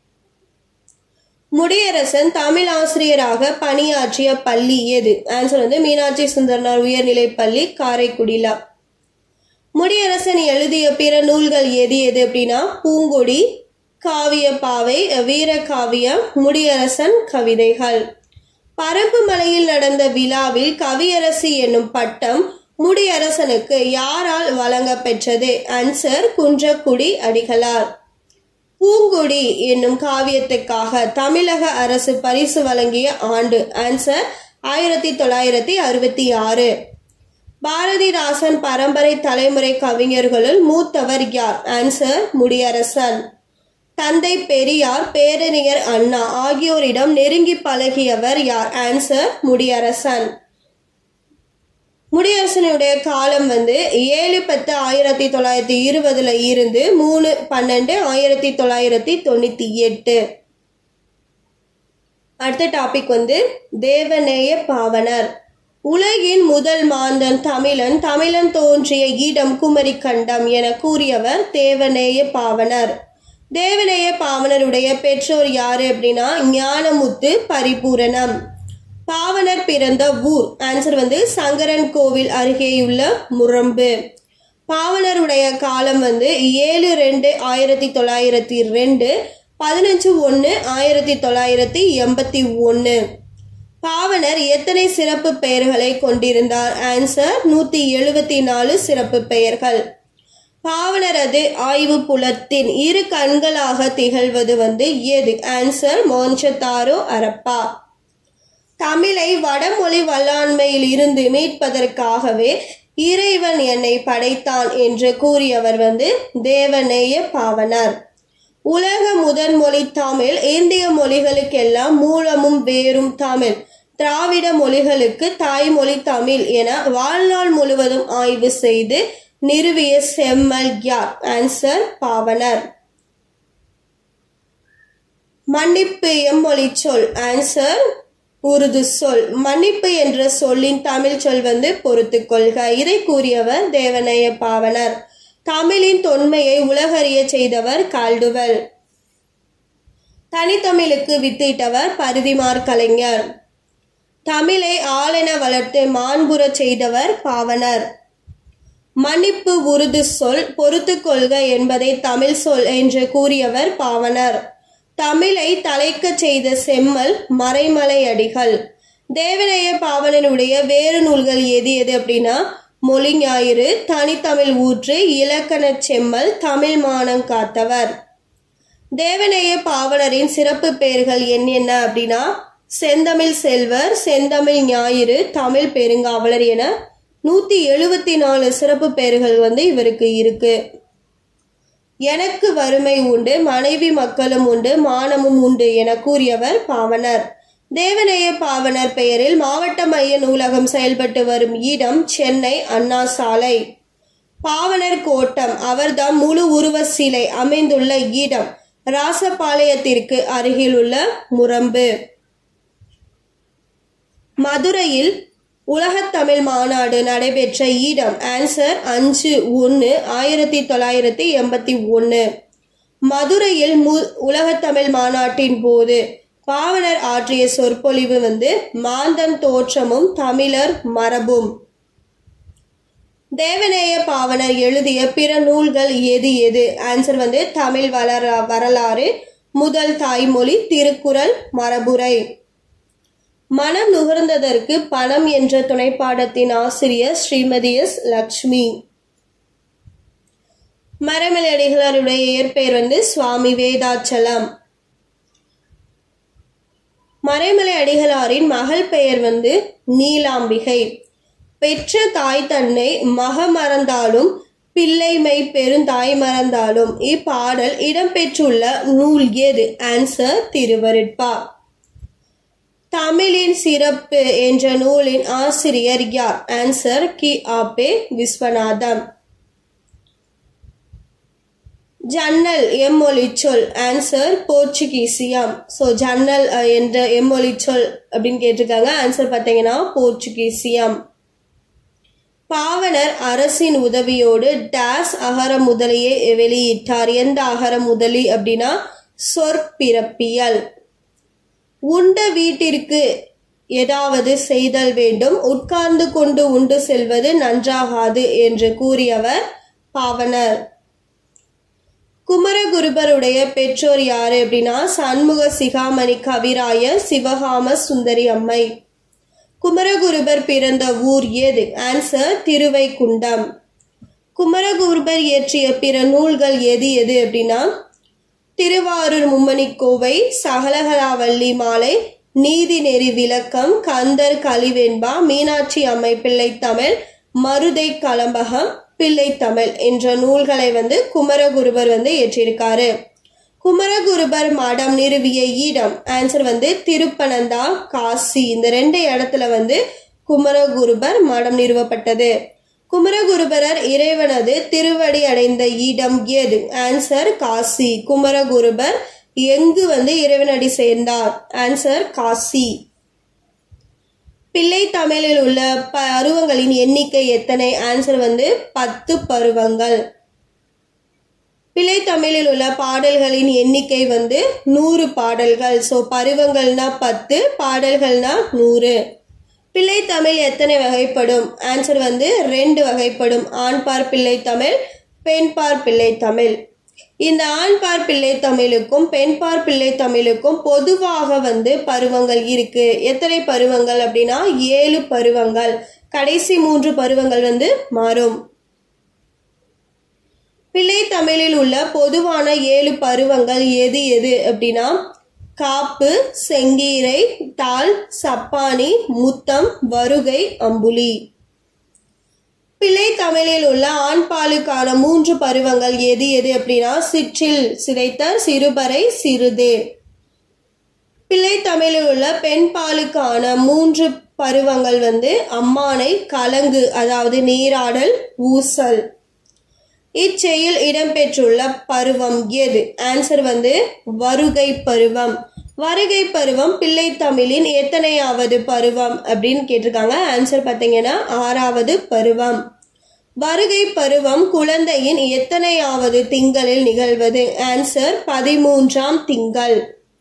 முடியரசன் தமிழ் ஆசிரியராக பணியாற்றிய பள்ளி எது ஆன்சர் வந்து மீனாட்சி சுந்தரனார் உயர்நிலை பள்ளி காரைக்குடியில முடியரசன் எழுதிய பிற நூல்கள் எது எது அப்படின்னா பூங்கொடி காவிய பாவை வீரகாவியம் முடியரசன் கவிதைகள் பரப்பு மலையில் நடந்த விழாவில் கவியரசி என்னும் பட்டம் முடியரசனுக்கு யாரால் வழங்கப் பெற்றது ஆன்சர் குன்றக்குடி அடிகளார் பூங்குடி என்னும் காவியத்துக்காக தமிழக அரசு பரிசு வழங்கிய ஆண்டு ஆன்சர் ஆயிரத்தி தொள்ளாயிரத்தி அறுபத்தி ஆறு பாரதிதாசன் பரம்பரை தலைமுறை கவிஞர்களுள் மூத்தவர் யார் ஆன்சர் முடியரசன் தந்தை பெரியார் பேரறிஞர் அண்ணா ஆகியோரிடம் நெருங்கி பழகியவர் யார் ஆன்சர் முடியரசன் முடியரசனுடைய காலம் வந்து ஏழு பத்து ஆயிரத்தி தொள்ளாயிரத்தி இருபதுல இருந்து மூணு பன்னெண்டு ஆயிரத்தி தொள்ளாயிரத்தி தொண்ணூத்தி எட்டு அடுத்த டாபிக் வந்து தேவநேய பாவனர் உலகின் முதல் மாந்தன் தமிழன் தமிழன் தோன்றிய இடம் குமரி கண்டம் என கூறியவர் தேவநேய பாவனர் தேவநேய பாவனருடைய பெற்றோர் யாரு அப்படின்னா ஞானமுத்து பரிபூரணம் பாவனர் பிறந்த ஊர் ஆன்சர் வந்து சங்கரன் கோவில் அருகேயுள்ள முரம்பு பாவனருடைய காலம் வந்து ஏழு ரெண்டு ஆயிரத்தி தொள்ளாயிரத்தி ரெண்டு பதினஞ்சு ஒன்று ஆயிரத்தி தொள்ளாயிரத்தி எண்பத்தி ஒன்று பாவனர் எத்தனை சிறப்பு பெயர்களை கொண்டிருந்தார் ஆன்சர் நூற்றி எழுபத்தி நாலு சிறப்பு பெயர்கள் பாவனரது ஆய்வு புலத்தின் இரு கண்களாக திகழ்வது வந்து எது ஆன்சர் மோன்சத்தாரோ அரப்பா தமிழை வடமொழி வல்லாண்மையில் இருந்து மீட்பதற்காகவே இறைவன் என்னை படைத்தான் என்று கூறியவர் வந்து தேவநேய பாவனர் உலக முதன்மொழி தமிழ் இந்திய மொழிகளுக்கெல்லாம் மூலமும் வேரும் தமிழ் திராவிட மொழிகளுக்கு தாய்மொழி தமிழ் என வாழ்நாள் முழுவதும் ஆய்வு செய்து நிறுவிய செம்மல் யார் ஆன்சர் பாவனர் மன்னிப்பு எம்மொழி சொல் ஆன்சர் உருது சொல் மன்னிப்பு என்ற சொல்லின் தமிழ் சொல் வந்து பொறுத்து கொள்க இதை கூறியவர் தேவநேய பாவனர் தமிழின் தொன்மையை உலகறிய செய்தவர் கால்டுவல் தனித்தமிழுக்கு வித்திட்டவர் பரிதிமார் கலைஞர் தமிழை ஆளென வளர்த்து மாண்புறச் செய்தவர் பாவனர் மன்னிப்பு உருது சொல் பொறுத்து கொள்க என்பதை தமிழ் சொல் என்று கூறியவர் பாவனர் தமிழை தலைக்கச் செய்த செம்மல் மறைமலை அடிகள் தேவநேய பாவனனுடைய வேறு நூல்கள் எது எது அப்படின்னா மொழி ஞாயிறு தனித்தமிழ் ஊற்று இலக்கணச் செம்மல் தமிழ் மானம் காத்தவர் தேவநேய பாவலரின் சிறப்பு பெயர்கள் என்னென்ன அப்படின்னா செந்தமிழ் செல்வர் செந்தமிழ் ஞாயிறு தமிழ் பெருங்காவலர் என நூத்தி எழுபத்தி நாலு சிறப்பு பெயர்கள் வந்து இவருக்கு இருக்கு எனக்கு வறுமை உண்டு மனைவி மக்களும் உண்டு மானமும் உண்டு என கூறியவர் பாவனர் தேவநேய பாவனர் பெயரில் மாவட்ட மைய நூலகம் செயல்பட்டு வரும் இடம் சென்னை அண்ணா சாலை பாவனர் கோட்டம் அவர்தாம் முழு உருவ சிலை அமைந்துள்ள இடம் ராசபாளையத்திற்கு அருகிலுள்ள முரம்பு மதுரையில் உலகத்தமிழ் மாநாடு நடைபெற்ற இடம் ஆன்சர் அஞ்சு ஒன்று ஆயிரத்தி தொள்ளாயிரத்தி எண்பத்தி ஒன்று மதுரையில் மு உலகத்தமிழ் மாநாட்டின் போது பாவனர் ஆற்றிய சொற்பொழிவு வந்து மாந்தன் தோற்றமும் தமிழர் மரபும் தேவநேய பாவனர் எழுதிய பிற நூல்கள் எது எது ஆன்சர் வந்து தமிழ் வளர வரலாறு முதல் தாய்மொழி திருக்குறள் மரபுரை மனம் நுகர்ந்ததற்கு பணம் என்ற துணைப்பாடத்தின் ஆசிரியர் ஸ்ரீமதி எஸ் லக்ஷ்மி மரமலடிகளாருடைய இயற்பெயர் வந்து சுவாமி வேதாச்சலம் மறைமலை அடிகளாரின் மகள் பெயர் வந்து நீலாம்பிகை பெற்ற தாய் தன்னை மக மறந்தாலும் பிள்ளைமை பெருந்தாய் மறந்தாலும் இப்பாடல் இடம்பெற்றுள்ள நூல் எது ஆன்சர் திருவருட்பா தமிழின் சிறப்பு என்ற நூலின் ஆசிரியர் யார் ஆன்சர் கி ஆபே விஸ்வநாதம் ஜன்னல் எம்மொழி சொல் ஆன்சர் போர்ச்சுகீசியம் ஸோ ஜன்னல் என்ற எம்மொழி சொல் அப்படின்னு கேட்டிருக்காங்க ஆன்சர் பார்த்தீங்கன்னா போர்ச்சுகீசியம் பாவனர் அரசின் உதவியோடு டேஸ் அகர முதலியை வெளியிட்டார் எந்த அகர முதலி அப்படின்னா சொற்பிறப்பியல் உண்ட வீட்டிற்கு ஏதாவது செய்தல் வேண்டும் உட்கார்ந்து கொண்டு உண்டு செல்வது நன்றாகாது என்று கூறியவர் பாவனர் குமரகுருபருடைய பெற்றோர் யாரு அப்படின்னா சண்முக சிகாமணி கவிராய சிவகாம சுந்தரி அம்மை குமரகுருபர் பிறந்த ஊர் எது ஆன்சர் திருவைக்குண்டம் குமரகுருபர் இயற்றிய பிற நூல்கள் எது எது அப்படின்னா திருவாரூர் மும்மணி கோவை சகலகலாவல்லி மாலை நீதி நெறி விளக்கம் கந்தர் கலிவெண்பா மீனாட்சி அம்மை பிள்ளை தமிழ் மருதை கலம்பகம் பிள்ளை தமிழ் என்ற நூல்களை வந்து குமரகுருபர் வந்து இயற்றியிருக்காரு குமரகுருபர் மடம் நிறுவிய இடம் ஆன்சர் வந்து திருப்பனந்தா காசி இந்த ரெண்டு இடத்துல வந்து குமரகுருபர் மடம் நிறுவப்பட்டது குமரகுருபரர் இறைவனது திருவடி அடைந்த இடம் எது ஆன்சர் காசி குமரகுருபர் எங்கு வந்து இறைவனடி சேர்ந்தார் ஆன்சர் காசி பிள்ளை தமிழில் உள்ள பருவங்களின் எண்ணிக்கை எத்தனை ஆன்சர் வந்து பத்து பருவங்கள் பிள்ளை தமிழில் உள்ள பாடல்களின் எண்ணிக்கை வந்து நூறு பாடல்கள் ஸோ பருவங்கள்னா பத்து பாடல்கள்னா நூறு பிள்ளை தமிழ் எத்தனை வகைப்படும் ஆன்சர் வந்து ரெண்டு வகைப்படும் ஆண்பார் பிள்ளை தமிழ் பெண்பார் பிள்ளை தமிழ் இந்த ஆண்பார் பிள்ளை தமிழுக்கும் பெண்பார் பிள்ளை தமிழுக்கும் பொதுவாக வந்து பருவங்கள் இருக்கு எத்தனை பருவங்கள் அப்படின்னா ஏழு பருவங்கள் கடைசி மூன்று பருவங்கள் வந்து மாறும் பிள்ளை தமிழில் உள்ள பொதுவான ஏழு பருவங்கள் எது எது அப்படின்னா காப்பு செங்கீரை தாள் சப்பானி முத்தம் வருகை அம்புலி பிள்ளை தமிழில் உள்ள ஆண்பாலுக்கான மூன்று பருவங்கள் எது எது அப்படின்னா சிற்றில் சிதைத்த சிறுபறை சிறுதே பிள்ளை தமிழில் உள்ள பெண் பாலுக்கான மூன்று பருவங்கள் வந்து அம்மானை கலங்கு அதாவது நீராடல் ஊசல் இச்செயல் இடம்பெற்றுள்ள பருவம் எது ஆன்சர் வந்து வருகை பருவம் வருகை பருவம் பிள்ளை தமிழின் எத்தனையாவது பருவம் அப்படின்னு கேட்டிருக்காங்க ஆன்சர் பார்த்தீங்கன்னா ஆறாவது பருவம் வருகை பருவம் குழந்தையின் எத்தனையாவது திங்களில் நிகழ்வது ஆன்சர் பதிமூன்றாம் திங்கள்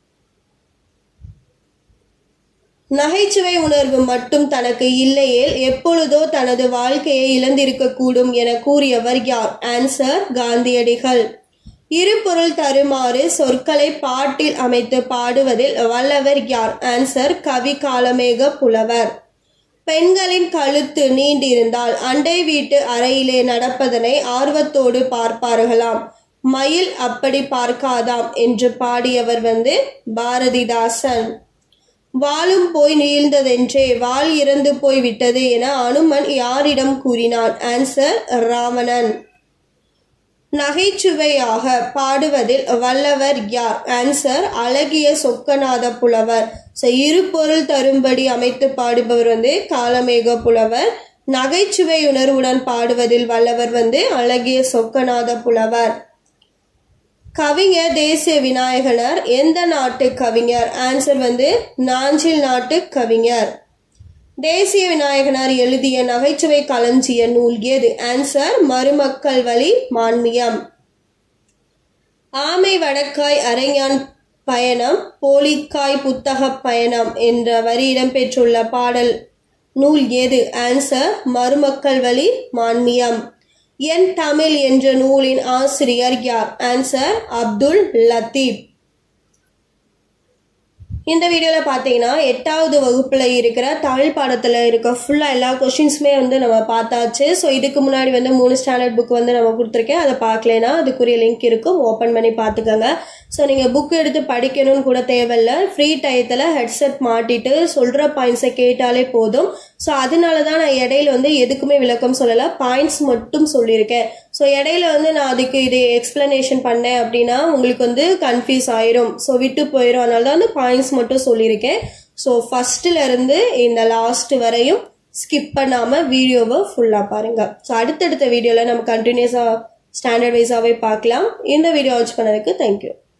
நகைச்சுவை உணர்வு மட்டும் தனக்கு இல்லையேல் எப்பொழுதோ தனது வாழ்க்கையை இழந்திருக்கக்கூடும் என கூறியவர் யார் ஆன்சர் காந்தியடிகள் இரு பொருள் தருமாறு சொற்களை பாட்டில் அமைத்து பாடுவதில் வல்லவர் யார் ஆன்சர் கவி காலமேக புலவர் பெண்களின் கழுத்து நீண்டிருந்தால் அண்டை வீட்டு அறையிலே நடப்பதனை ஆர்வத்தோடு பார்ப்பார்களாம் மயில் அப்படி பார்க்காதாம் என்று பாடியவர் வந்து பாரதிதாசன் வாளும் போய் நீழ்ந்ததென்றே வாள் இறந்து போய் விட்டது என அனுமன் யாரிடம் கூறினான் ஆன்சர் ராவணன் நகைச்சுவையாக பாடுவதில் வல்லவர் யார் ஆன்சர் அழகிய சொக்கநாத புலவர் ஸோ இரு பொருள் தரும்படி அமைத்து பாடுபவர் வந்து காலமேக புலவர் நகைச்சுவை உணர்வுடன் பாடுவதில் வல்லவர் வந்து அழகிய சொக்கநாத புலவர் கவிஞர் தேசிய விநாயகனர் எந்த நாட்டு கவிஞர் ஆன்சர் வந்து நாஞ்சில் நாட்டு கவிஞர் தேசிய விநாயகனார் எழுதிய நகைச்சுவை களஞ்சிய நூல் எது ஆன்சர் மருமக்கள் வழி மான்மியம் ஆமை வடக்காய் அரைஞான் பயணம் போலிக்காய் புத்தக பயணம் என்ற வரி இடம்பெற்றுள்ள பாடல் நூல் எது ஆன்சர் மருமக்கள் வழி மான்மியம் என் தமிழ் என்ற நூலின் ஆசிரியர் யார் ஆன்சர் அப்துல் லத்தீப் இந்த வீடியோவில் பார்த்தீங்கன்னா எட்டாவது வகுப்பில் இருக்கிற தமிழ் பாடத்தில் இருக்க ஃபுல்லாக எல்லா கொஷின்ஸுமே வந்து நம்ம பார்த்தாச்சு ஸோ இதுக்கு முன்னாடி வந்து மூணு ஸ்டாண்டர்ட் புக் வந்து நம்ம கொடுத்துருக்கேன் அதை பார்க்கலனா அதுக்குரிய லிங்க் இருக்கும் ஓப்பன் பண்ணி பார்த்துக்கோங்க ஸோ நீங்கள் புக் எடுத்து படிக்கணும்னு கூட தேவையில்ல ஃப்ரீ டயத்தில் ஹெட்செட் மாட்டிட்டு சொல்கிற பாயிண்ட்ஸை கேட்டாலே போதும் ஸோ அதனால தான் நான் இடையில வந்து எதுக்குமே விளக்கம் சொல்லலை பாயிண்ட்ஸ் மட்டும் சொல்லியிருக்கேன் ஸோ இடையில வந்து நான் அதுக்கு இது எக்ஸ்பிளனேஷன் பண்ணேன் அப்படின்னா உங்களுக்கு வந்து கன்ஃபியூஸ் ஆயிரும் ஸோ விட்டு போயிடும் அதனால தான் வந்து பாயிண்ட்ஸ் மட்டும் சொல்லியிருக்கேன் ஸோ ஃபஸ்ட்டில் இருந்து இந்த லாஸ்ட் வரையும் ஸ்கிப் பண்ணாமல் வீடியோவை ஃபுல்லாக பாருங்கள் ஸோ அடுத்தடுத்த வீடியோவில் நம்ம கண்டினியூஸாக ஸ்டாண்டர்ட் வைஸாகவே பார்க்கலாம் இந்த வீடியோ வாட்ச் பண்ணதுக்கு தேங்க்யூ